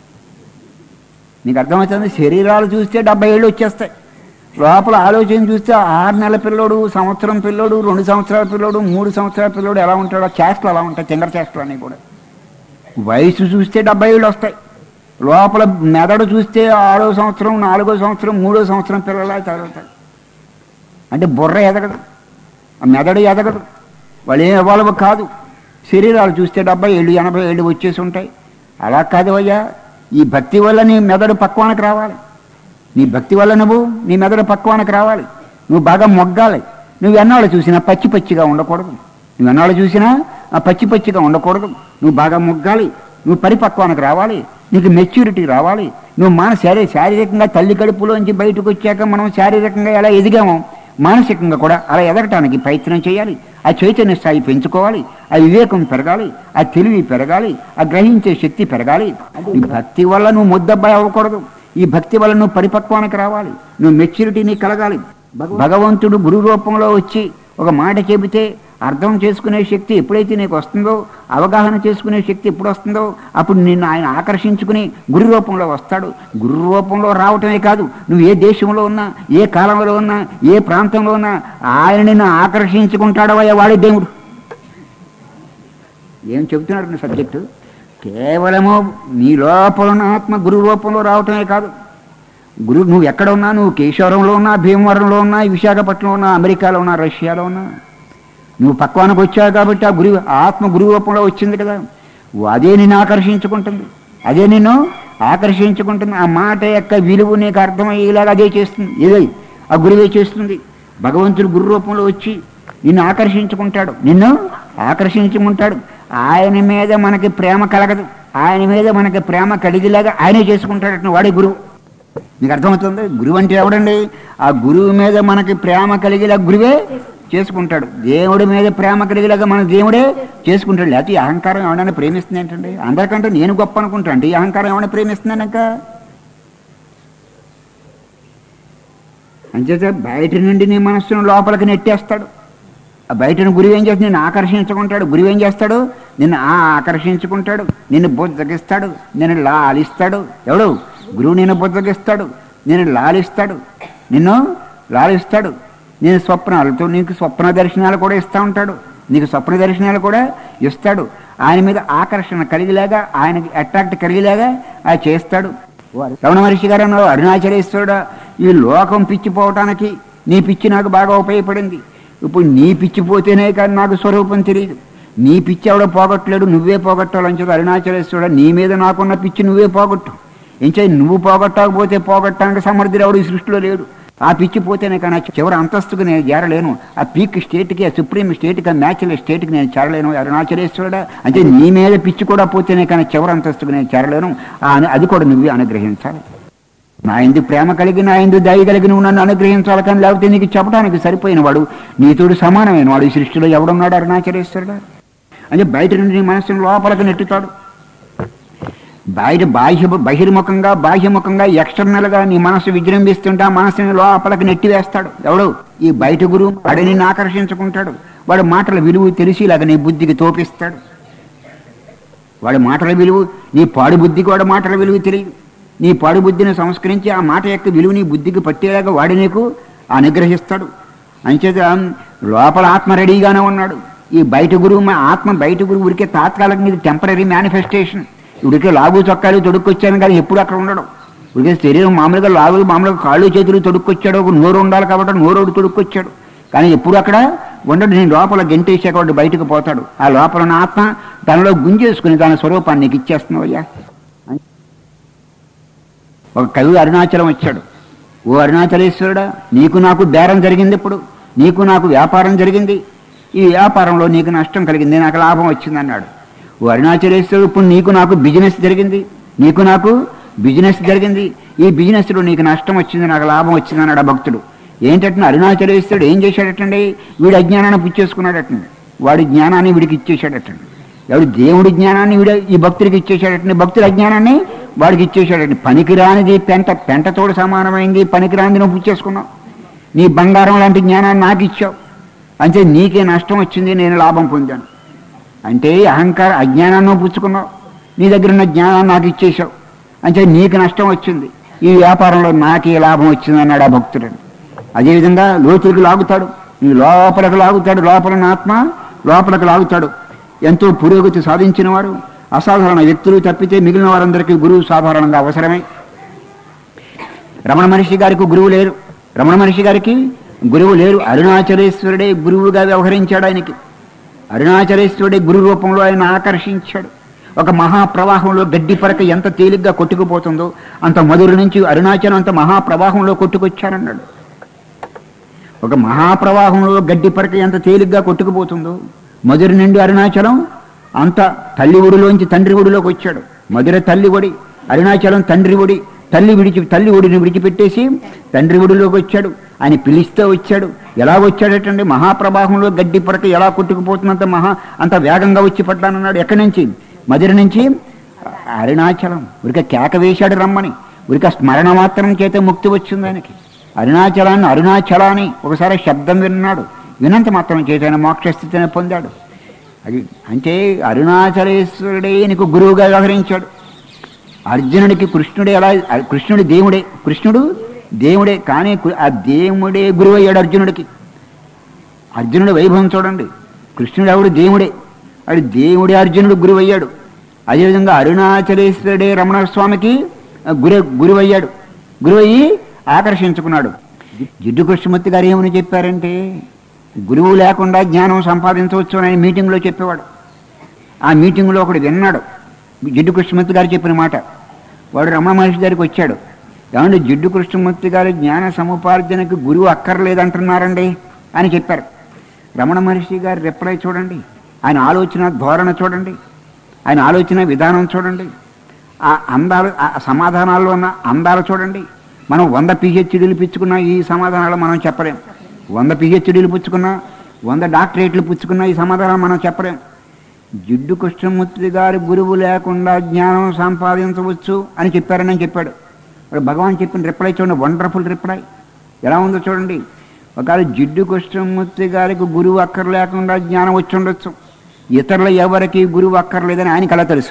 నీకు అర్థమవుతుంది శరీరాలు చూస్తే డెబ్బై ఏళ్ళు వచ్చేస్తాయి లోపల ఆలోచన చూస్తే ఆరు నెలల పిల్లోడు సంవత్సరం పిల్లోడు రెండు సంవత్సరాల పిల్లోడు మూడు సంవత్సరాల పిల్లోడు ఎలా ఉంటాడో చేష్టలు అలా ఉంటాయి తింగర చేష్టలు అన్నీ కూడా వయసు చూస్తే డెబ్బై ఏళ్ళు వస్తాయి లోపల మెదడు చూస్తే ఆరో సంవత్సరం నాలుగో సంవత్సరం మూడో సంవత్సరం పిల్లలా చదువుతాయి అంటే బుర్ర ఎదగదు ఆ మెదడు ఎదగదు వాళ్ళు ఏం ఇవ్వాలి కాదు శరీరాలు చూస్తే డెబ్బై ఏళ్ళు ఎనభై ఏళ్ళు వచ్చేసి ఉంటాయి అలా కాదు అయ్యా ఈ భక్తి వల్ల నీ మెదడు పక్వానికి రావాలి నీ భక్తి వల్ల నువ్వు నీ మెదడు పక్వానికి రావాలి నువ్వు బాగా మొగ్గాలి నువ్వు ఎన్నాళ్ళు చూసినా పచ్చి పచ్చిగా ఉండకూడదు నువ్వు ఎన్నాళ్ళు చూసినా ఆ పచ్చి పచ్చిగా ఉండకూడదు నువ్వు బాగా మొగ్గాలి నువ్వు పరిపక్వానికి రావాలి నీకు మెచ్యూరిటీ రావాలి నువ్వు మన శారీ శారీరకంగా తల్లి కడుపులోంచి బయటకు వచ్చాక మనం శారీరకంగా ఎలా ఎదిగామో మానసికంగా కూడా అలా ఎదగటానికి ప్రయత్నం చేయాలి ఆ చైతన్య స్థాయి పెంచుకోవాలి ఆ వివేకం పెరగాలి ఆ తెలివి పెరగాలి ఆ గ్రహించే శక్తి పెరగాలి ఈ భక్తి వల్ల నువ్వు ముద్దబ్బాయి అవ్వకూడదు ఈ భక్తి వల్ల నువ్వు పరిపక్వానికి రావాలి నువ్వు మెచ్యూరిటీ నీకు కలగాలి భగ- భగవంతుడు గురు రూపంలో వచ్చి ఒక మాట చెబితే అర్థం చేసుకునే శక్తి ఎప్పుడైతే నీకు వస్తుందో అవగాహన చేసుకునే శక్తి ఎప్పుడు వస్తుందో అప్పుడు నిన్ను ఆయన ఆకర్షించుకుని గురు రూపంలో వస్తాడు గురు రూపంలో రావటమే కాదు నువ్వు ఏ దేశంలో ఉన్నా ఏ కాలంలో ఉన్నా ఏ ప్రాంతంలో ఉన్నా ఆయన నిన్ను ఆకర్షించుకుంటాడో అయ్యా వాడే దేవుడు ఏం చెబుతున్నాడు సబ్జెక్టు కేవలము నీ లోపల ఉన్న ఆత్మ గురు రూపంలో రావటమే కాదు గురు నువ్వు ఎక్కడ ఉన్నా నువ్వు కేశవరంలో ఉన్నా భీమవరంలో ఉన్నా విశాఖపట్నంలో ఉన్నా అమెరికాలో ఉన్నా రష్యాలో ఉన్నా నువ్వు పక్వానికి వచ్చావు కాబట్టి ఆ గురు ఆ ఆత్మ గురువు రూపంలో వచ్చింది కదా అదే నిన్ను ఆకర్షించుకుంటుంది అదే నిన్ను ఆకర్షించుకుంటుంది ఆ మాట యొక్క విలువ నీకు అర్థమయ్యేలాగా అదే చేస్తుంది ఇదే ఆ గురువే చేస్తుంది భగవంతుడు గురు రూపంలో వచ్చి నిన్ను ఆకర్షించుకుంటాడు నిన్ను ఆకర్షించుకుంటాడు ఆయన మీద మనకి ప్రేమ కలగదు ఆయన మీద మనకి ప్రేమ కలిగేలాగా ఆయనే చేసుకుంటాడట వాడే గురువు మీకు అర్థమవుతుంది గురువు అంటే ఎవడండి ఆ గురువు మీద మనకి ప్రేమ కలిగేలా గురువే చేసుకుంటాడు దేవుడి మీద ప్రేమ కలిగేలాగా మన దేవుడే చేసుకుంటాడు లేకపోతే ఈ అహంకారం ఎవడైనా ప్రేమిస్తుంది ఏంటండి అందరికంటే నేను గొప్ప అనుకుంటాను ఈ అహంకారం ఏమైనా ప్రేమిస్తున్నానక అంచేత బయట నుండి నీ మనస్సును లోపలికి నెట్టేస్తాడు ఆ బయటను గురువు ఏం చేస్తాడు నిన్ను ఆకర్షించుకుంటాడు గురువు ఏం చేస్తాడు నిన్ను ఆ ఆకర్షించుకుంటాడు నిన్ను బుద్ధగిస్తాడు నిన్ను లాలిస్తాడు ఎవడు గురువు నిన్ను బుద్ధగిస్తాడు నిన్ను లాలిస్తాడు నిన్ను లాలిస్తాడు నేను స్వప్నాలతో నీకు స్వప్న దర్శనాలు కూడా ఇస్తూ ఉంటాడు నీకు స్వప్న దర్శనాలు కూడా ఇస్తాడు ఆయన మీద ఆకర్షణ కలిగేలాగా ఆయనకి అట్రాక్ట్ కలిగేలాగా అది చేస్తాడు రమణ మహర్షి గారు అన్నారు అరుణాచలేశ్వరుడా ఈ లోకం పిచ్చిపోవటానికి నీ పిచ్చి నాకు బాగా ఉపయోగపడింది ఇప్పుడు నీ పిచ్చి పోతేనే కానీ నాకు స్వరూపం తెలియదు నీ పిచ్చి ఎవడో పోగొట్టలేడు నువ్వే పోగొట్టాలని చెప్పి అరుణాచలేశ్వరుడా నీ మీద నాకున్న పిచ్చి నువ్వే పోగొట్టు ఎంచే నువ్వు పోగొట్టకపోతే పోగొట్టడానికి సమర్థుడు ఎవడు ఈ సృష్టిలో లేడు ఆ పిచ్చి పోతేనే కానీ ఆ చివరి అంతస్తుకు నేను చేరలేను ఆ పీక్ స్టేట్కి ఆ సుప్రీం స్టేట్కి ఆ మ్యాచ్ల స్టేట్కి నేను చేరలేను అరుణాచలేశ్వరుడా అంటే నీ మీద పిచ్చి కూడా పోతేనే కానీ చివరి అంతస్తుకు నేను చేరలేను ఆ అను- అది కూడా నువ్వే అనుగ్రహించాలి నా ఎందు ప్రేమ కలిగి నా ఎందు దయ కలిగి నువ్వు నన్ను అనుగ్రహించాలి కానీ లేకపోతే నీకు చెప్పడానికి సరిపోయిన వాడు నీతోడు సమానమైన వాడు ఈ సృష్టిలో ఎవడున్నాడు అరుణాచలేశ్వరుడా అంటే బయట నుండి నీ మనసును లోపలికి నెట్టుతాడు బయట బాహ్య బహిర్ముఖంగా బాహ్యముఖంగా ఎక్స్టర్నల్గా నీ మనసు విజృంభిస్తుంటే ఆ మనసుని లోపలికి నెట్టివేస్తాడు ఎవడు ఈ బయట గురువు వాడు నిన్ను ఆకర్షించుకుంటాడు వాడు మాటల విలువ తెలిసి ఇలాగ నీ బుద్ధికి తోపిస్తాడు వాడి మాటల విలువ నీ పాడు బుద్ధికి వాడి మాటల విలువ తెలియదు నీ పాడు బుద్ధిని సంస్కరించి ఆ మాట యొక్క విలువ నీ బుద్ధికి పట్టేలాగా వాడి నీకు అనుగ్రహిస్తాడు అంచేత లోపల ఆత్మ రెడీగానే ఉన్నాడు ఈ బయట గురువు మా ఆత్మ బయట గురువు ఉరికే తాత్కాలిక ఇది టెంపరీ మేనిఫెస్టేషన్ ఉడికే లాగు చొక్కాలు తొడుక్కొచ్చాను కానీ ఎప్పుడు అక్కడ ఉండడం ఉడికే శరీరం మామూలుగా లాగు మామూలుగా కాళ్ళు చేతులు తొడుక్కొచ్చాడు ఒక నోరు ఉండాలి కాబట్టి నోరోడు తొడుక్కొచ్చాడు కానీ ఎప్పుడు అక్కడ ఉండడు నేను లోపల గెంటేసాక వాడు బయటకు పోతాడు ఆ లోపల ఉన్న ఆత్మ తనలో గుంజేసుకుని దాని స్వరూపాన్ని నీకు ఇచ్చేస్తున్నావు అయ్యా ఒక కవి అరుణాచలం వచ్చాడు ఓ అరుణాచలేశ్వరుడా నీకు నాకు బేరం జరిగింది ఇప్పుడు నీకు నాకు వ్యాపారం జరిగింది ఈ వ్యాపారంలో నీకు నష్టం కలిగింది నాకు లాభం వచ్చింది అన్నాడు ఓ అరుణాచలేశ్వరుడు ఇప్పుడు నీకు నాకు బిజినెస్ జరిగింది నీకు నాకు బిజినెస్ జరిగింది ఈ బిజినెస్లో నీకు నష్టం వచ్చింది నాకు లాభం వచ్చింది అన్నాడు ఆ భక్తుడు ఏంటంటే అరుణాచలేశ్వరుడు ఏం చేశాడటండి వీడు అజ్ఞానాన్ని పుచ్చేసుకున్నాడటండి వాడి జ్ఞానాన్ని వీడికి ఇచ్చేశాడటండి ఎవడు దేవుడి జ్ఞానాన్ని వీడు ఈ భక్తుడికి ఇచ్చేశాడటండి భక్తుడి అజ్ఞానాన్ని వాడికి ఇచ్చేశాడటండి పనికిరానిది పెంట పెంటతోడు సమానమైంది పనికిరానిది నువ్వు పుచ్చేసుకున్నావు నీ బంగారం లాంటి జ్ఞానాన్ని నాకు ఇచ్చావు అంటే నీకే నష్టం వచ్చింది నేను లాభం పొందాను అంటే అహంకార అజ్ఞానాన్ని నువ్వు పుచ్చుకున్నావు నీ దగ్గర ఉన్న జ్ఞానాన్ని నాకు ఇచ్చేశావు అంటే నీకు నష్టం వచ్చింది ఈ వ్యాపారంలో నాకే లాభం వచ్చింది అన్నాడు ఆ భక్తుడు అదేవిధంగా లోతులకు లాగుతాడు నీ లోపలకు లాగుతాడు లోపల ఉన్న ఆత్మ లోపలకు లాగుతాడు ఎంతో పురోగతి సాధించిన వారు అసాధారణ వ్యక్తులు తప్పితే మిగిలిన వారందరికీ గురువు సాధారణంగా అవసరమే రమణ మహర్షి గారికి గురువు లేరు రమణ మహర్షి గారికి గురువు లేరు అరుణాచలేశ్వరుడే గురువుగా వ్యవహరించాడు ఆయనకి అరుణాచలేశ్వరుడే గురు రూపంలో ఆయన ఆకర్షించాడు ఒక మహాప్రవాహంలో గడ్డి పరక ఎంత తేలిగ్గా కొట్టుకుపోతుందో అంత మధుర నుంచి అరుణాచలం అంత మహాప్రవాహంలో కొట్టుకొచ్చానన్నాడు ఒక మహాప్రవాహంలో గడ్డి పరక ఎంత తేలిగ్గా కొట్టుకుపోతుందో మధుర నుండి అరుణాచలం అంత తల్లి ఒడిలోంచి తండ్రి ఒడిలోకి వచ్చాడు మధుర తల్లి ఒడి అరుణాచలం తండ్రి ఒడి తల్లి విడిచి తల్లి ఒడిని విడిచిపెట్టేసి తండ్రి ఒడిలోకి వచ్చాడు ఆయన పిలిస్తే వచ్చాడు ఎలా వచ్చాడటండి మహాప్రవాహంలో గడ్డి పరక ఎలా కొట్టుకుపోతున్నంత మహా అంత వేగంగా వచ్చి పడ్డానన్నాడు ఎక్కడి నుంచి మధుర నుంచి అరుణాచలం ఉరిక కేక వేశాడు రమ్మని ఉరిక స్మరణ మాత్రం చేత ముక్తి వచ్చింది ఆయనకి అరుణాచలాన్ని అరుణాచలాన్ని ఒకసారి శబ్దం విన్నాడు వినంత మాత్రం చేత ఆయన మోక్షస్థితిని పొందాడు అది అంటే అరుణాచలేశ్వరుడే నీకు గురువుగా వ్యవహరించాడు అర్జునుడికి కృష్ణుడే ఎలా కృష్ణుడు దేవుడే కృష్ణుడు దేవుడే కానీ కు- ఆ దేవుడే గురువు అయ్యాడు అర్జునుడికి అర్జునుడి వైభవం చూడండి కృష్ణుడు ఆవిడ దేవుడే వాడు దేవుడే అర్జునుడు గురువు అయ్యాడు అదేవిధంగా అరుణాచలేశ్వరుడే రమణ స్వామికి ఆ, గురు గురువు అయ్యాడు గురువు అయ్యి ఆకర్షించుకున్నాడు జిడ్డు కృష్ణమూర్తి గారు ఏమని చెప్పారంటే గురువు లేకుండా జ్ఞానం సంపాదించవచ్చు అని ఆయన మీటింగ్లో చెప్పేవాడు ఆ మీటింగ్లో ఒకడు విన్నాడు జిడ్డు కృష్ణమూర్తి గారు చెప్పిన మాట వాడు రమణ మహర్షి గారికి వచ్చాడు ఏమంటే జిడ్డు కృష్ణమూర్తి గారు జ్ఞాన సముపార్జనకు గురువు అక్కర్లేదంటున్నారండి అని చెప్పారు రమణ మహర్షి గారి రిప్లై చూడండి ఆయన ఆలోచన ధోరణ చూడండి ఆయన ఆలోచన విధానం చూడండి ఆ అందాలు ఆ సమాధానాల్లో ఉన్న అందాలు చూడండి మనం వంద పిహెచ్డీలు పుచ్చుకున్న ఈ సమాధానాలు మనం చెప్పలేం వంద పిహెచ్డీలు పుచ్చుకున్నా వంద డాక్టరేట్లు పుచ్చుకున్న ఈ సమాధానాలు మనం చెప్పలేం జిడ్డు కృష్ణమూర్తి గారి గురువు లేకుండా జ్ఞానం సంపాదించవచ్చు అని చెప్పారని నేను చెప్పాడు వాడు భగవాన్ చెప్పిన రిప్లై చూడండి వండర్ఫుల్ రిప్లై ఎలా ఉందో చూడండి ఒకవేళ జిడ్డు కృష్ణమూర్తి గారికి గురువు అక్కర్ లేకుండా జ్ఞానం వచ్చి ఉండొచ్చు ఇతరుల ఎవరికి గురువు అక్కర్లేదని ఆయనకి అలా తెలుసు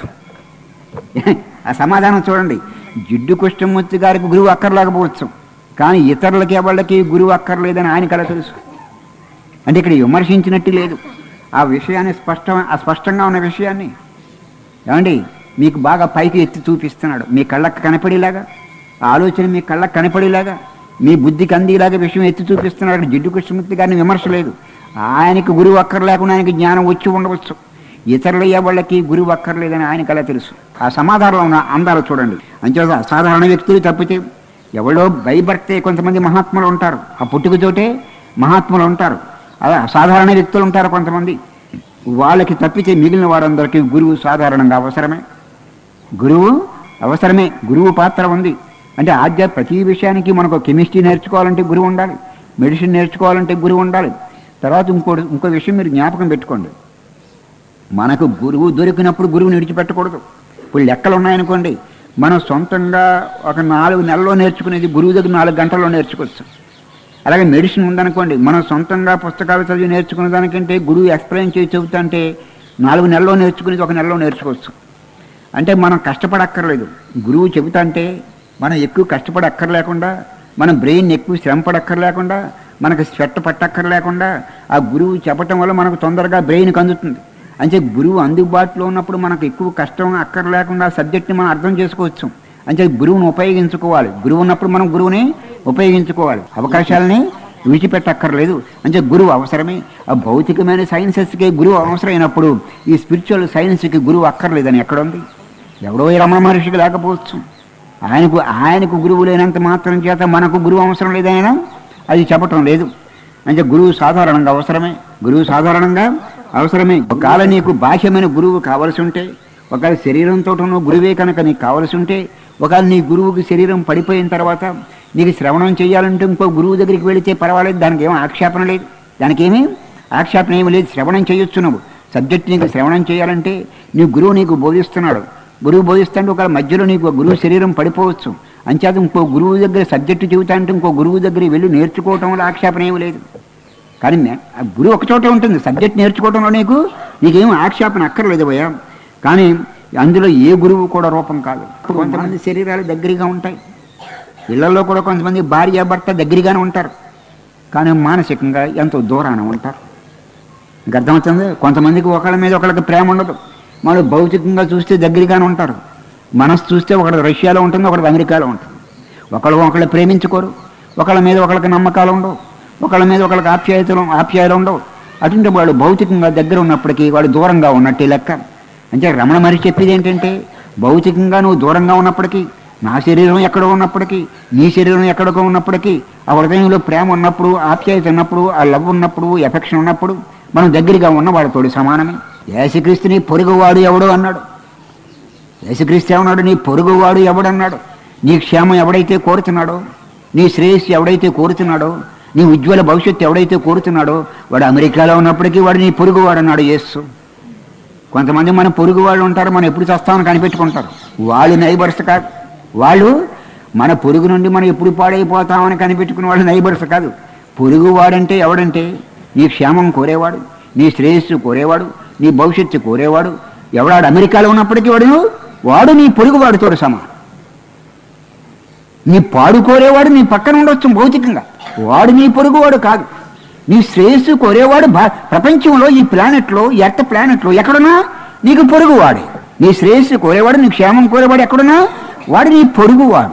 ఆ సమాధానం చూడండి జిడ్డు కృష్ణమూర్తి గారికి గురువు అక్కర్లేకపోవచ్చు కానీ ఇతరులకి ఎవరికి గురువు అక్కర్లేదని ఆయనకి అలా తెలుసు అంటే ఇక్కడ విమర్శించినట్టు లేదు ఆ విషయాన్ని స్పష్టం ఆ స్పష్టంగా ఉన్న విషయాన్ని ఏమండి మీకు బాగా పైకి ఎత్తి చూపిస్తున్నాడు మీ కళ్ళకు కనపడేలాగా ఆ ఆలోచన మీ కళ్ళకు కనపడేలాగా మీ బుద్ధికి అందేలాగా విషయం ఎత్తి చూపిస్తున్నాడు అక్కడ జిడ్డు కృష్ణమూర్తి గారిని విమర్శ లేదు ఆయనకి గురువు అక్కర్లేకుండా ఆయనకి జ్ఞానం వచ్చి ఉండవచ్చు ఇతరుల వాళ్ళకి గురువు అక్కర్లేదని ఆయనకి అలా తెలుసు ఆ సమాధానంలో ఉన్న అందాలు చూడండి అంచేత అసాధారణ వ్యక్తులు తప్పితే ఎవడో భయపడితే కొంతమంది మహాత్ములు ఉంటారు ఆ పుట్టుకతోటే మహాత్ములు ఉంటారు అలా అసాధారణ వ్యక్తులు ఉంటారు కొంతమంది వాళ్ళకి తప్పితే మిగిలిన వారందరికీ గురువు సాధారణంగా అవసరమే గురువు అవసరమే గురువు పాత్ర ఉంది అంటే ఆధ్య ప్రతి విషయానికి మనకు కెమిస్ట్రీ నేర్చుకోవాలంటే గురువు ఉండాలి మెడిసిన్ నేర్చుకోవాలంటే గురువు ఉండాలి తర్వాత ఇంకోటి ఇంకో విషయం మీరు జ్ఞాపకం పెట్టుకోండి మనకు గురువు దొరికినప్పుడు గురువుని విడిచిపెట్టకూడదు ఇప్పుడు లెక్కలు ఉన్నాయనుకోండి మనం సొంతంగా ఒక నాలుగు నెలల్లో నేర్చుకునేది గురువు దగ్గర నాలుగు గంటల్లో నేర్చుకోవచ్చు అలాగే మెడిసిన్ ఉందనుకోండి మనం సొంతంగా పుస్తకాలు చదివి నేర్చుకునే దానికంటే గురువు ఎక్స్ప్లెయిన్ చేసి చెబుతా అంటే నాలుగు నెలల్లో నేర్చుకునేది ఒక నెలలో నేర్చుకోవచ్చు అంటే మనం కష్టపడక్కర్లేదు గురువు చెబుతా అంటే మనం ఎక్కువ కష్టపడక్కర్లేకుండా మన బ్రెయిన్ ఎక్కువ శ్రమ పడక్కర్లేకుండా మనకు స్వెట్ పట్టక్కర్లేకుండా ఆ గురువు చెప్పటం వల్ల మనకు తొందరగా బ్రెయిన్కి అందుతుంది అంటే గురువు అందుబాటులో ఉన్నప్పుడు మనకు ఎక్కువ కష్టం అక్కర్లేకుండా సబ్జెక్ట్ని మనం అర్థం చేసుకోవచ్చు అంటే గురువుని ఉపయోగించుకోవాలి గురువు ఉన్నప్పుడు మనం గురువుని ఉపయోగించుకోవాలి అవకాశాలని విడిచిపెట్టక్కర్లేదు అంటే గురువు అవసరమే ఆ భౌతికమైన సైన్సెస్కి గురువు అవసరమైనప్పుడు ఈ స్పిరిచువల్ సైన్స్కి గురువు అక్కర్లేదని ఎక్కడుంది ఎవడో ఈ రమణ మహర్షికి లేకపోవచ్చు ఆయనకు ఆయనకు గురువు లేనంత మాత్రం చేత మనకు గురువు అవసరం లేదైనా అది చెప్పటం లేదు అంటే గురువు సాధారణంగా అవసరమే గురువు సాధారణంగా అవసరమే ఒకవేళ నీకు బాహ్యమైన గురువు కావలసి ఉంటే ఒకవేళ శరీరంతో ఉన్న గురువే కనుక నీకు కావలసి ఉంటే ఒకవేళ నీ గురువుకి శరీరం పడిపోయిన తర్వాత నీకు శ్రవణం చేయాలంటే ఇంకో గురువు దగ్గరికి వెళితే పర్వాలేదు దానికి ఏమీ ఆక్షేపణ లేదు దానికి ఏమీ ఆక్షేపణ ఏమీ లేదు శ్రవణం చేయొచ్చు నువ్వు సబ్జెక్ట్ నీకు శ్రవణం చేయాలంటే నీ గురువు నీకు బోధిస్తున్నాడు గురువు బోధిస్తుంటే ఒక మధ్యలో నీకు గురువు శరీరం పడిపోవచ్చు అంచేత ఇంకో గురువు దగ్గర సబ్జెక్టు చెబుతా అంటే ఇంకో గురువు దగ్గరికి వెళ్ళి నేర్చుకోవటం వల్ల ఆక్షేపణ ఏమీ లేదు కానీ మే- ఆ గురువు ఒక చోటే ఉంటుంది సబ్జెక్ట్ నేర్చుకోవడంలో నీకు నీకేం ఆక్షేపణ అక్కర్లేదు భయ కానీ అందులో ఏ గురువు కూడా రూపం కాదు కొంతమంది శరీరాలు దగ్గరగా ఉంటాయి ఇళ్లలో కూడా కొంతమంది భార్య భర్త దగ్గరగానే ఉంటారు కానీ మానసికంగా ఎంతో దూరాన ఉంటారు ఇంకా అర్థమవుతుంది కొంతమందికి ఒకళ్ళ మీద ఒకళ్ళకి ప్రేమ ఉండదు వాళ్ళు భౌతికంగా చూస్తే దగ్గరగానే ఉంటారు మనసు చూస్తే ఒకడు రష్యాలో ఉంటుంది ఒకడు అమెరికాలో ఉంటుంది ఒకళ్ళు ఒకళ్ళు ప్రేమించుకోరు ఒకళ్ళ మీద ఒకళ్ళకి నమ్మకాలు ఉండవు ఒకళ్ళ మీద ఒకళ్ళకి ఆప్యాయతలు ఆప్యాయాలు ఉండవు అటువంటి వాడు భౌతికంగా దగ్గర ఉన్నప్పటికీ వాడు దూరంగా ఉన్నట్టే లెక్క అంటే రమణ మహర్షి చెప్పేది ఏంటంటే భౌతికంగా నువ్వు దూరంగా ఉన్నప్పటికీ నా శరీరం ఎక్కడో ఉన్నప్పటికీ నీ శరీరం ఎక్కడికో ఉన్నప్పటికీ ఆ హృదయంలో ప్రేమ ఉన్నప్పుడు ఆప్యాయత ఉన్నప్పుడు ఆ లవ్ ఉన్నప్పుడు ఎఫెక్షన్ ఉన్నప్పుడు మనం దగ్గరగా ఉన్న వాడితోడు సమానమే యేసుక్రీస్తుని పొరుగువాడు ఎవడో అన్నాడు యేసుక్రీస్తు ఏమన్నాడు నీ పొరుగువాడు ఎవడన్నాడు నీ క్షేమం ఎవడైతే కోరుతున్నాడో నీ శ్రేయస్సు ఎవడైతే కోరుతున్నాడో నీ ఉజ్వల భవిష్యత్తు ఎవడైతే కోరుతున్నాడో వాడు అమెరికాలో ఉన్నప్పటికీ వాడు నీ పొరుగువాడు అన్నాడు యేసు కొంతమంది మన పొరుగు వాళ్ళు ఉంటారు మనం ఎప్పుడు చస్తామని కనిపెట్టుకుంటారు వాళ్ళు నైబర్స్ కాదు వాళ్ళు మన పొరుగు నుండి మనం ఎప్పుడు పాడైపోతామని కనిపెట్టుకునే వాళ్ళు నైబర్స్ కాదు పొరుగు వాడంటే ఎవడంటే నీ క్షేమం కోరేవాడు నీ శ్రేయస్సు కోరేవాడు నీ భవిష్యత్తు కోరేవాడు ఎవడాడు అమెరికాలో ఉన్నప్పటికీ వాడు వాడు నీ పొరుగు వాడితో సమానం నీ పాడు కోరేవాడు నీ పక్కన ఉండొచ్చు భౌతికంగా వాడు నీ పొరుగువాడు కాదు నీ శ్రేయస్సు కోరేవాడు భా- ప్రపంచంలో ఈ ప్లానెట్లో ఎర్త్ ప్లానెట్లో ఎక్కడున్నా నీకు పొరుగువాడే నీ శ్రేయస్సు కోరేవాడు నీ క్షేమం కోరేవాడు ఎక్కడున్నా వాడు నీ పొరుగువాడు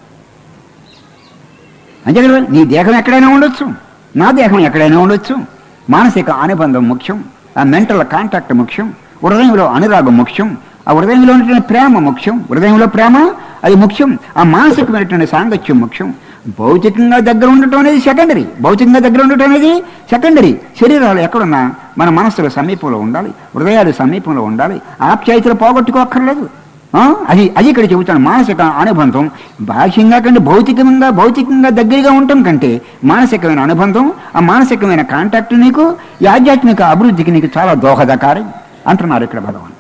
అంతే కదా నీ దేహం ఎక్కడైనా ఉండొచ్చు నా దేహం ఎక్కడైనా ఉండొచ్చు మానసిక అనుబంధం ముఖ్యం ఆ మెంటల్ కాంటాక్ట్ ముఖ్యం హృదయంలో అనురాగం ముఖ్యం ఆ హృదయంలో ఉన్నటువంటి ప్రేమ ముఖ్యం హృదయంలో ప్రేమ అది ముఖ్యం ఆ మానసికమైనటువంటి సాంగత్యం ముఖ్యం భౌతికంగా దగ్గర ఉండటం అనేది సెకండరీ భౌతికంగా దగ్గర ఉండటం అనేది సెకండరీ శరీరాలు ఎక్కడున్నా మన మనస్సుల సమీపంలో ఉండాలి హృదయాలు సమీపంలో ఉండాలి ఆప్యాయతలు పోగొట్టుకోక్కర్లేదు ఆ? అది అది ఇక్కడ చెబుతాను మానసిక అనుబంధం బాహ్యంగా కంటే భౌతికంగా భౌతికంగా దగ్గరగా ఉండటం కంటే మానసికమైన అనుబంధం ఆ మానసికమైన కాంటాక్ట్ నీకు ఈ ఆధ్యాత్మిక అభివృద్ధికి నీకు చాలా దోహదకారం అంటున్నారు ఇక్కడ భగవాన్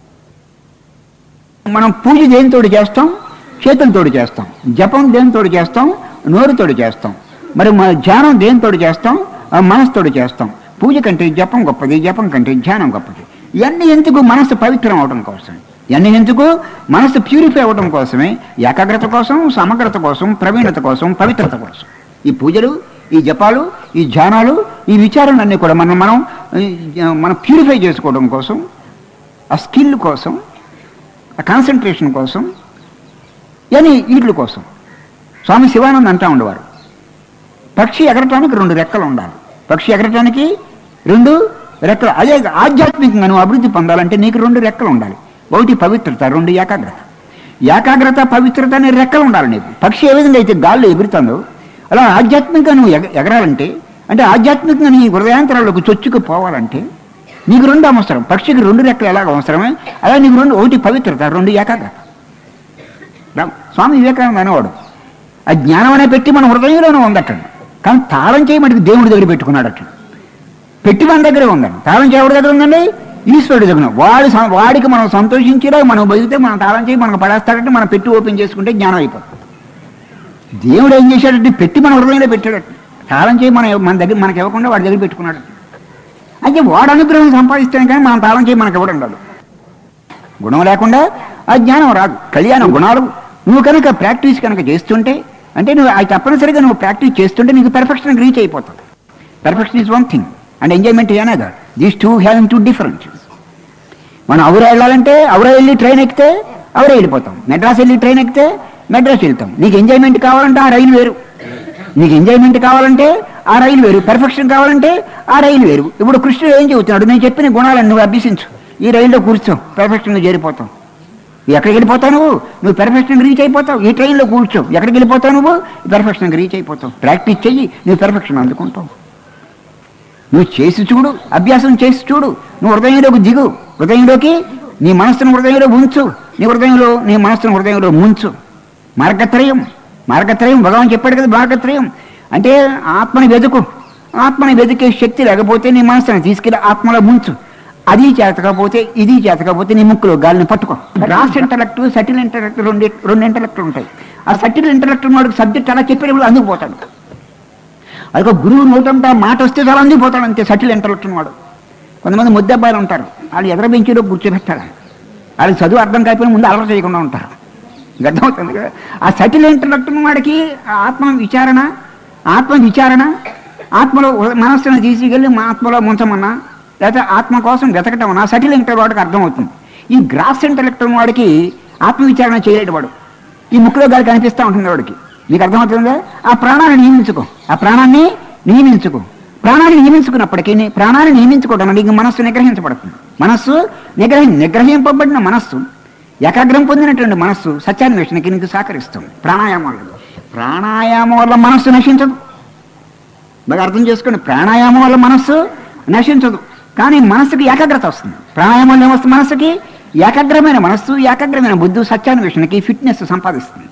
మనం పూజ దేనితోటి చేస్తాం చేతులతోటి చేస్తాం జపం దేనితోటి చేస్తాం నోరుతోటి చేస్తాం మరి మన ధ్యానం దేనితోటి చేస్తాం ఆ మనసుతోటి చేస్తాం పూజ కంటే జపం గొప్పది జపం కంటే ధ్యానం గొప్పది ఇవన్నీ ఎందుకు మనసు పవిత్రం అవడం కోసం ఇవన్నీ ఎందుకు మనసు ప్యూరిఫై అవ్వడం కోసమే ఏకాగ్రత కోసం సమగ్రత కోసం ప్రవీణత కోసం పవిత్రత కోసం ఈ పూజలు ఈ జపాలు ఈ ధ్యానాలు ఈ విచారణలన్నీ కూడా మనం మనం ఈ, మనం ప్యూరిఫై చేసుకోవడం కోసం ఆ స్కిల్ కోసం ఆ కాన్సన్ట్రేషన్ కోసం అని వీటి కోసం స్వామి శివానంద్ అంటా ఉండేవారు పక్షి ఎగరటానికి రెండు రెక్కలు ఉండాలి పక్షి ఎగరటానికి రెండు రెక్కలు అదే ఆధ్యాత్మికంగా నువ్వు అభివృద్ధి పొందాలంటే నీకు రెండు రెక్కలు ఉండాలి ఒకటి పవిత్రత రెండు ఏకాగ్రత ఏకాగ్రత పవిత్రత అనే రెక్కలు ఉండాలి నీకు పక్షి ఏ విధంగా అయితే గాల్లో ఎగురుతుందో అలా ఆధ్యాత్మికంగా నువ్వు ఎగ ఎగరాలంటే అంటే ఆధ్యాత్మికంగా నీ హృదయాంతరాలకు చొచ్చుకు పోవాలంటే నీకు రెండు అవసరం పక్షికి రెండు రెక్కలు ఎలాగ అవసరమే అలా నీకు రెండు ఒకటి పవిత్రత రెండు ఏకాగ్రత రా- స్వామి వివేకానంద అనేవాడు ఆ జ్ఞానం అనే పెట్టి మన హృదయంలోనే ఉందటండి కానీ తాళం చేయమటికి దేవుడి దగ్గర పెట్టుకున్నాడు అట్లా పెట్టి మన దగ్గరే ఉందండి తాళం చేయవుడి దగ్గర ఉందండి ఈశ్వరుడి దగ్గర ఉంది. వాడి సం- వాడికి మనం సంతోషించిరా మనం బతికితే మనం తాళం చేయి మనకు పడేస్తాడంటే మనం పెట్టి ఓపెన్ చేసుకుంటే జ్ఞానం అయిపోతుంది దేవుడు ఏం చేశాడంటే పెట్టి మన హృదయంలో పెట్టాడట తాళం చేయి మన మన దగ్గర మనకి ఇవ్వకుండా వాడి దగ్గర పెట్టుకున్నాడు అయితే వాడు అనుగ్రహం సంపాదిస్తాను కానీ మనం తాళం చేయి మనకి ఇవ్వడం రాదు గుణం లేకుండా ఆ జ్ఞానం రాదు కళ్యాణం గుణాలు నువ్వు కనుక ప్రాక్టీస్ కనుక చేస్తుంటే అంటే నువ్వు అది తప్పనిసరిగా నువ్వు ప్రాక్టీస్ చేస్తుంటే నీకు పెర్ఫెక్షన్ రీచ్ అయిపోతుంది perfection is one thing and enjoyment another these two having two differences మనం అవురా వెళ్ళాలంటే అవురా వెళ్ళి ట్రైన్ ఎక్కితే అవురా వెళ్ళిపోతాం మెడ్రాస్ వెళ్ళి ట్రైన్ ఎక్కితే మెడ్రాస్ వెళ్తాం నీకు ఎంజాయ్మెంట్ కావాలంటే ఆ రైలు వేరు నీకు ఎంజాయ్మెంట్ కావాలంటే ఆ రైలు వేరు పెర్ఫెక్షన్ కావాలంటే ఆ రైలు వేరు ఇప్పుడు కృష్ణుడు ఏం చెబుతున్నాడు నేను చెప్పిన గుణాలను నువ్వు అభ్యసించు ఈ రైల్లో కూర్చో పెర్ఫెక్షన్లో చేరిపోతావు ఎక్కడికి వెళ్ళిపోతావు నువ్వు నువ్వు పెర్ఫెక్షన్ రీచ్ అయిపోతావు ఈ ట్రైన్లో కూర్చో ఎక్కడికి వెళ్ళిపోతావు నువ్వు పెర్ఫెక్షన్ రీచ్ అయిపోతావు ప్రాక్టీస్ చెయ్యి నువ్వు పెర్ఫెక్షన్ అందుకుంటావు నువ్వు చేసి చూడు అభ్యాసం చేసి చూడు నువ్వు హృదయంలోకి దిగు హృదయంలోకి నీ మనస్సును హృదయంలో ఉంచు నీ హృదయంలో నీ మనస్సును హృదయంలో ముంచు మార్గత్రయం మార్గత్రయం భగవాన్ చెప్పాడు కదా మార్గత్రయం అంటే ఆత్మని వెతుకు ఆత్మని వెతికే శక్తి లేకపోతే నీ మనస్సును తీసుకెళ్ళి ఆత్మలో ముంచు అది చేతకపోతే ఇది చేతకపోతే నీ ముక్కులో గాలిని పట్టుకో గ్రాస్ ఇంటలెక్ట్ సటిల్ ఇంటలెక్ట్ రెండు రెండు ఇంటలెక్ట్లు ఉంటాయి ఆ సటిల్ ఇంటలెక్ట్ వాడికి సబ్జెక్ట్ అలా చెప్పేటప్పుడు అందుకుపోతాడు అది ఒక గురువు నోటంతా మాట వస్తే చాలా అందిపోతాడు అంతే సటిల్ ఇంటలెక్ట్ వాడు కొంతమంది ముద్దబ్బాయిలు ఉంటారు వాళ్ళు ఎదర బెంచీలో కూర్చోబెట్టాలి వాళ్ళకి చదువు అర్థం కాకపోయినా ముందు అలవాటు చేయకుండా ఉంటారు మీకు అర్థమవుతుంది కదా ఆ సటిల్ ఇంటలెక్ట్ వాడికి ఆ ఆత్మ విచారణ ఆత్మ విచారణ ఆత్మలో మనస్సును తీసుకెళ్ళి మా ఆత్మలో ముంచమన్నా లేకపోతే ఆత్మ కోసం వెతకటం అన్నా సటిల్ ఇంటర్ వాడికి అర్థమవుతుంది ఈ గ్రాస్ ఇంటలెక్ట్ వాడికి ఆత్మ విచారణ చేయలేడు వాడు ఈ ముక్కులో గాలి కనిపిస్తూ ఉంటుంది వాడికి నీకు అర్థమవుతుందా ఆ ప్రాణాన్ని నియమించుకో ఆ ప్రాణాన్ని నియమించుకో ప్రాణాన్ని నియమించుకున్నప్పటికీ నీ ప్రాణాన్ని నియమించుకోవడం నీకు మనస్సు నిగ్రహించబడుతుంది మనస్సు నిగ్రహి నిగ్రహింపబడిన మనస్సు ఏకాగ్రం పొందినటువంటి మనస్సు సత్యాన్వేషణకి నీకు సహకరిస్తుంది ప్రాణాయామం వల్ల ప్రాణాయామం వల్ల మనస్సు నశించదు బాగా అర్థం చేసుకోండి ప్రాణాయామం వల్ల మనస్సు నశించదు కానీ మనస్సుకి ఏకాగ్రత వస్తుంది ప్రాణాయామం వల్ల ఏమొస్తుంది మనస్సుకి ఏకాగ్రమైన మనస్సు ఏకాగ్రమైన బుద్ధి సత్యాన్వేషణకి ఫిట్నెస్ సంపాదిస్తుంది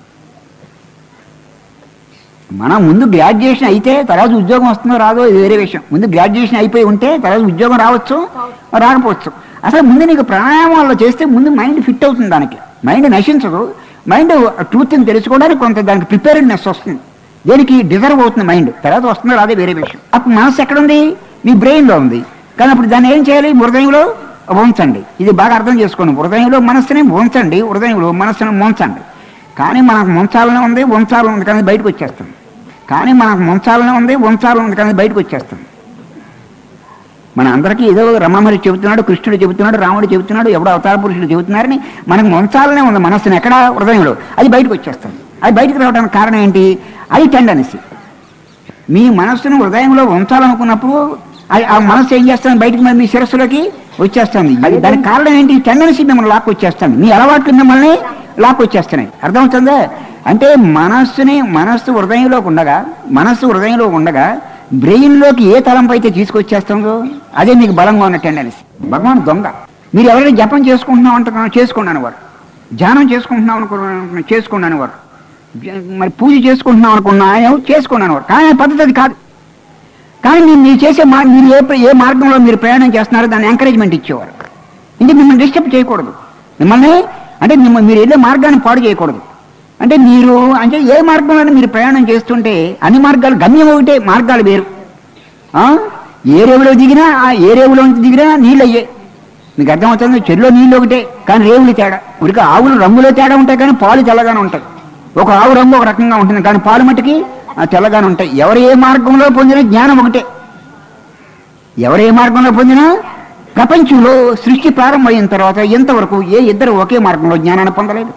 మనం ముందు గ్రాడ్యుయేషన్ అయితే తర్వాత ఉద్యోగం వస్తుందో రాదో ఇది వేరే విషయం ముందు గ్రాడ్యుయేషన్ అయిపోయి ఉంటే తర్వాత ఉద్యోగం రావచ్చు రాకపోవచ్చు అసలు ముందు నీకు ప్రాణాయామాల్లో చేస్తే ముందు మైండ్ ఫిట్ అవుతుంది దానికి మైండ్ నశించదు మైండ్ ట్రూత్ని తెలుసుకోవడానికి కొంత దానికి ప్రిపేర్డ్నెస్ వస్తుంది దేనికి డిజర్వ్ అవుతుంది మైండ్ తర్వాత వస్తుందో అదే వేరే విషయం అప్పుడు మనసు ఎక్కడుంది మీ బ్రెయిన్లో ఉంది కానీ అప్పుడు దాన్ని ఏం చేయాలి హృదయంలో ఉంచండి ఇది బాగా అర్థం చేసుకోండి హృదయంలో మనస్సుని ఉంచండి హృదయంలో మనస్సుని ముంచండి కానీ మనకు ముంచాలనే ఉంది ఉంచాలని ఉంది కానీ బయటకు వచ్చేస్తుంది కానీ మనకు ముంచాలనే ఉంది ఉంచాలని ఉంది కానీ బయటకు వచ్చేస్తుంది మన అందరికీ ఏదో రమణమరి చెబుతున్నాడు కృష్ణుడు చెబుతున్నాడు రాముడు చెబుతున్నాడు ఎవడో అవతార పురుషుడు చెబుతున్నారని మనకు ముంచాలనే ఉంది మనస్సుని ఎక్కడ హృదయంలో అది బయటకు వచ్చేస్తుంది అది బయటకు రావడానికి కారణం ఏంటి అది టెండెన్సీ మీ మనస్సును హృదయంలో ఉంచాలనుకున్నప్పుడు అది ఆ మనస్సు ఏం చేస్తుంది బయటకు మరి మీ శిరస్సులోకి వచ్చేస్తుంది అది దానికి కారణం ఏంటి టెండెన్సీ మిమ్మల్ని లాక్ వచ్చేస్తుంది మీ అలవాట్లు మిమ్మల్ని లాక్ వచ్చేస్తున్నాయి అర్థమవుతుందా అంటే మనస్సుని మనస్సు హృదయంలోకి ఉండగా మనస్సు హృదయంలో ఉండగా బ్రెయిన్లోకి ఏ తలంపు అయితే తీసుకొచ్చేస్తుందో అదే మీకు బలంగా ఉన్న టెండెన్సీ భగవాన్ దొంగ మీరు ఎవరైనా జపం చేసుకుంటున్నాం అంటున్నాను చేసుకోండి వారు ధ్యానం చేసుకుంటున్నాం అనుకున్నాను చేసుకోండి వారు మరి పూజ చేసుకుంటున్నాం అనుకున్నా చేసుకోండి వారు కానీ ఆ పద్ధతి అది కాదు కానీ మీరు మీరు చేసే మార్ మీరు ఏ ప్ర- ఏ మార్గంలో మీరు ప్రయాణం చేస్తున్నారో దాన్ని ఎంకరేజ్మెంట్ ఇచ్చేవారు ఇంకా మిమ్మల్ని డిస్టర్బ్ చేయకూడదు మిమ్మల్ని అంటే మిమ్మల్ని మీరు వెళ్ళే మార్గాన్ని పాడు చేయకూడదు అంటే మీరు అంటే ఏ మార్గంలో మీరు ప్రయాణం చేస్తుంటే అన్ని మార్గాలు గమ్యం ఒకటే మార్గాలు వేరు ఆ? ఏ రేవులో దిగినా ఆ ఏ రేవులో నుంచి దిగినా నీళ్ళు అయ్యే మీకు అర్థమవుతుంది చెరులో నీళ్ళు ఒకటే కానీ రేవులు తేడా ఉడిక ఆవులు రంగులో తేడా ఉంటాయి కానీ పాలు తెల్లగానే ఉంటాయి ఒక ఆవు రంగు ఒక రకంగా ఉంటుంది కానీ పాలు మట్టుకి ఆ, తెల్లగానే ఉంటాయి ఎవరు ఏ మార్గంలో పొందిన జ్ఞానం ఒకటే ఎవరు ఏ మార్గంలో పొందినా ప్రపంచంలో సృష్టి ప్రారంభమైన తర్వాత ఇంతవరకు ఏ ఇద్దరు ఒకే మార్గంలో జ్ఞానాన్ని పొందలేదు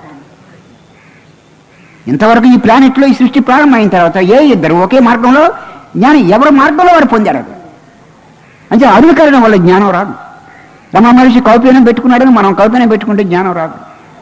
ఇంతవరకు ఈ ప్లానెట్లో ఈ సృష్టి ప్రారంభమైన తర్వాత ఏ ఇద్దరు ఒకే మార్గంలో జ్ఞానం ఎవరి మార్గంలో వారు పొందారు అది అంటే అనుకరణ వల్ల జ్ఞానం రాదు రమ మనిషి కౌపీనం పెట్టుకున్నాడని మనం కౌపీనం పెట్టుకుంటే జ్ఞానం రాదు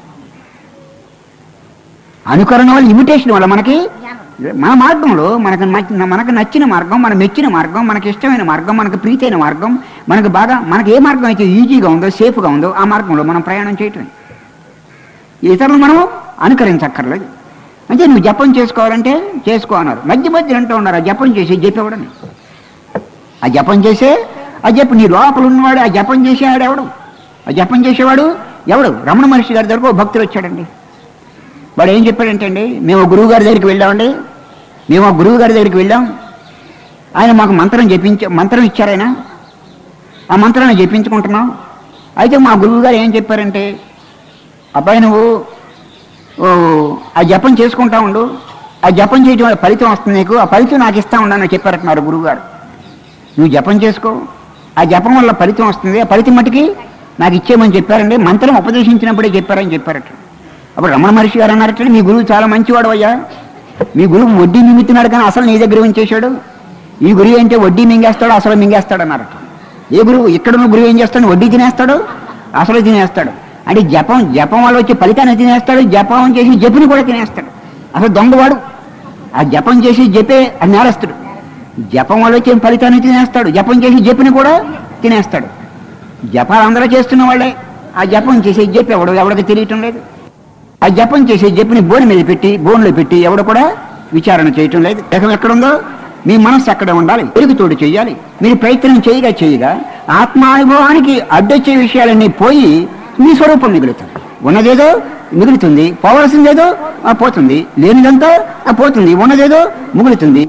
అనుకరణ వల్ల ఇమిటేషన్ వల్ల మనకి మన మార్గంలో మనకు నచ్చిన- మనకు నచ్చిన మార్గం మనకు మెచ్చిన మార్గం మనకి ఇష్టమైన మార్గం మనకు ప్రీతైన మార్గం మనకు బాగా మనకి ఏ మార్గం అయితే ఈజీగా ఉందో సేఫ్గా ఉందో ఆ మార్గంలో మనం ప్రయాణం చేయటం ఇతరులు మనం అనుకరించక్కర్లేదు అంటే నువ్వు జపం చేసుకోవాలంటే చేసుకో అన్నారు మధ్య మధ్య అంటూ ఉన్నారు ఆ జపం చేసి చెప్పేవాడని ఆ జపం చేసే ఆ జపం నీ లోపల ఉన్నవాడు ఆ జపం చేసేవాడు ఎవడు ఆ జపం చేసేవాడు ఎవడు రమణ మహర్షి గారి దగ్గరకు ఓ భక్తులు వచ్చాడండి వాడు ఏం చెప్పాడంటే అండి మేము గురువు గారి దగ్గరికి వెళ్ళామండి మేము ఆ గురువు గారి దగ్గరికి వెళ్ళాం ఆయన మాకు మంత్రం చెప్పించ మంత్రం ఇచ్చారు ఆయన ఆ మంత్రాన్ని చెప్పించుకుంటున్నాం అయితే మా గురువు గారు ఏం చెప్పారంటే అబ్బాయి నువ్వు ఓ, ఆ జపం చేసుకుంటా ఉండు ఆ జపం చేయడం వల్ల ఫలితం వస్తుంది నీకు ఆ ఫలితం నాకు ఇస్తా ఉండని చెప్పారటున్నారు గురువు గారు నువ్వు జపం చేసుకో ఆ జపం వల్ల ఫలితం వస్తుంది ఆ ఫలితం మటుకి నాకు ఇచ్చేయమని చెప్పారండి మంత్రం ఉపదేశించినప్పుడే చెప్పారని చెప్పారట అప్పుడు రమణ మహర్షి గారు అన్నారట మీ గురువు చాలా మంచివాడు అయ్యా మీ గురువు వడ్డీ మింగుతున్నాడు కానీ అసలు నీ దగ్గర ఉంచేశాడు ఈ గురువు ఏంటి వడ్డీ మింగేస్తాడు అసలు మింగేస్తాడు అన్నారట ఏ గురువు ఇక్కడున్న గురువు ఏం చేస్తాడు వడ్డీ తినేస్తాడు అసలు తినేస్తాడు అంటే జపం జపం వల్ల వచ్చే ఫలితాన్ని తినేస్తాడు జపం చేసి జపుని కూడా తినేస్తాడు అసలు దొంగవాడు ఆ జపం చేసి జపే అది నేరస్తుడు జపం వల్ల వచ్చే ఫలితాన్ని తినేస్తాడు జపం చేసి జపుని కూడా తినేస్తాడు జపాలు అందరూ చేస్తున్న వాళ్ళే ఆ జపం చేసి జపి ఎవడు ఎవడికి తెలియటం లేదు ఆ జపం చేసే జపిని బోని మీద పెట్టి బోన్లో పెట్టి ఎవడు కూడా విచారణ చేయటం లేదు దేహం ఎక్కడుందో మీ మనస్సు అక్కడ ఉండాలి పెరుగుతోడు చేయాలి మీరు ప్రయత్నం చేయగా చేయగా ఆత్మానుభవానికి అడ్డొచ్చే విషయాలన్నీ పోయి మీ స్వరూపం మిగులుతుంది ఉన్నదేదో మిగులుతుంది పోవలసిందేదో ఆ పోతుంది లేనిదంతా ఆ పోతుంది ఉన్నదేదో మిగులుతుంది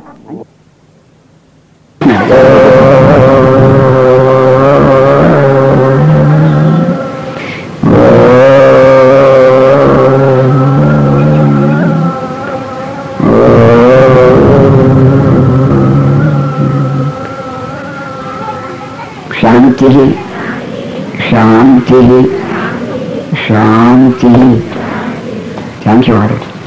శాంతి శాంతి శాంతి థ్యాంక్ యూ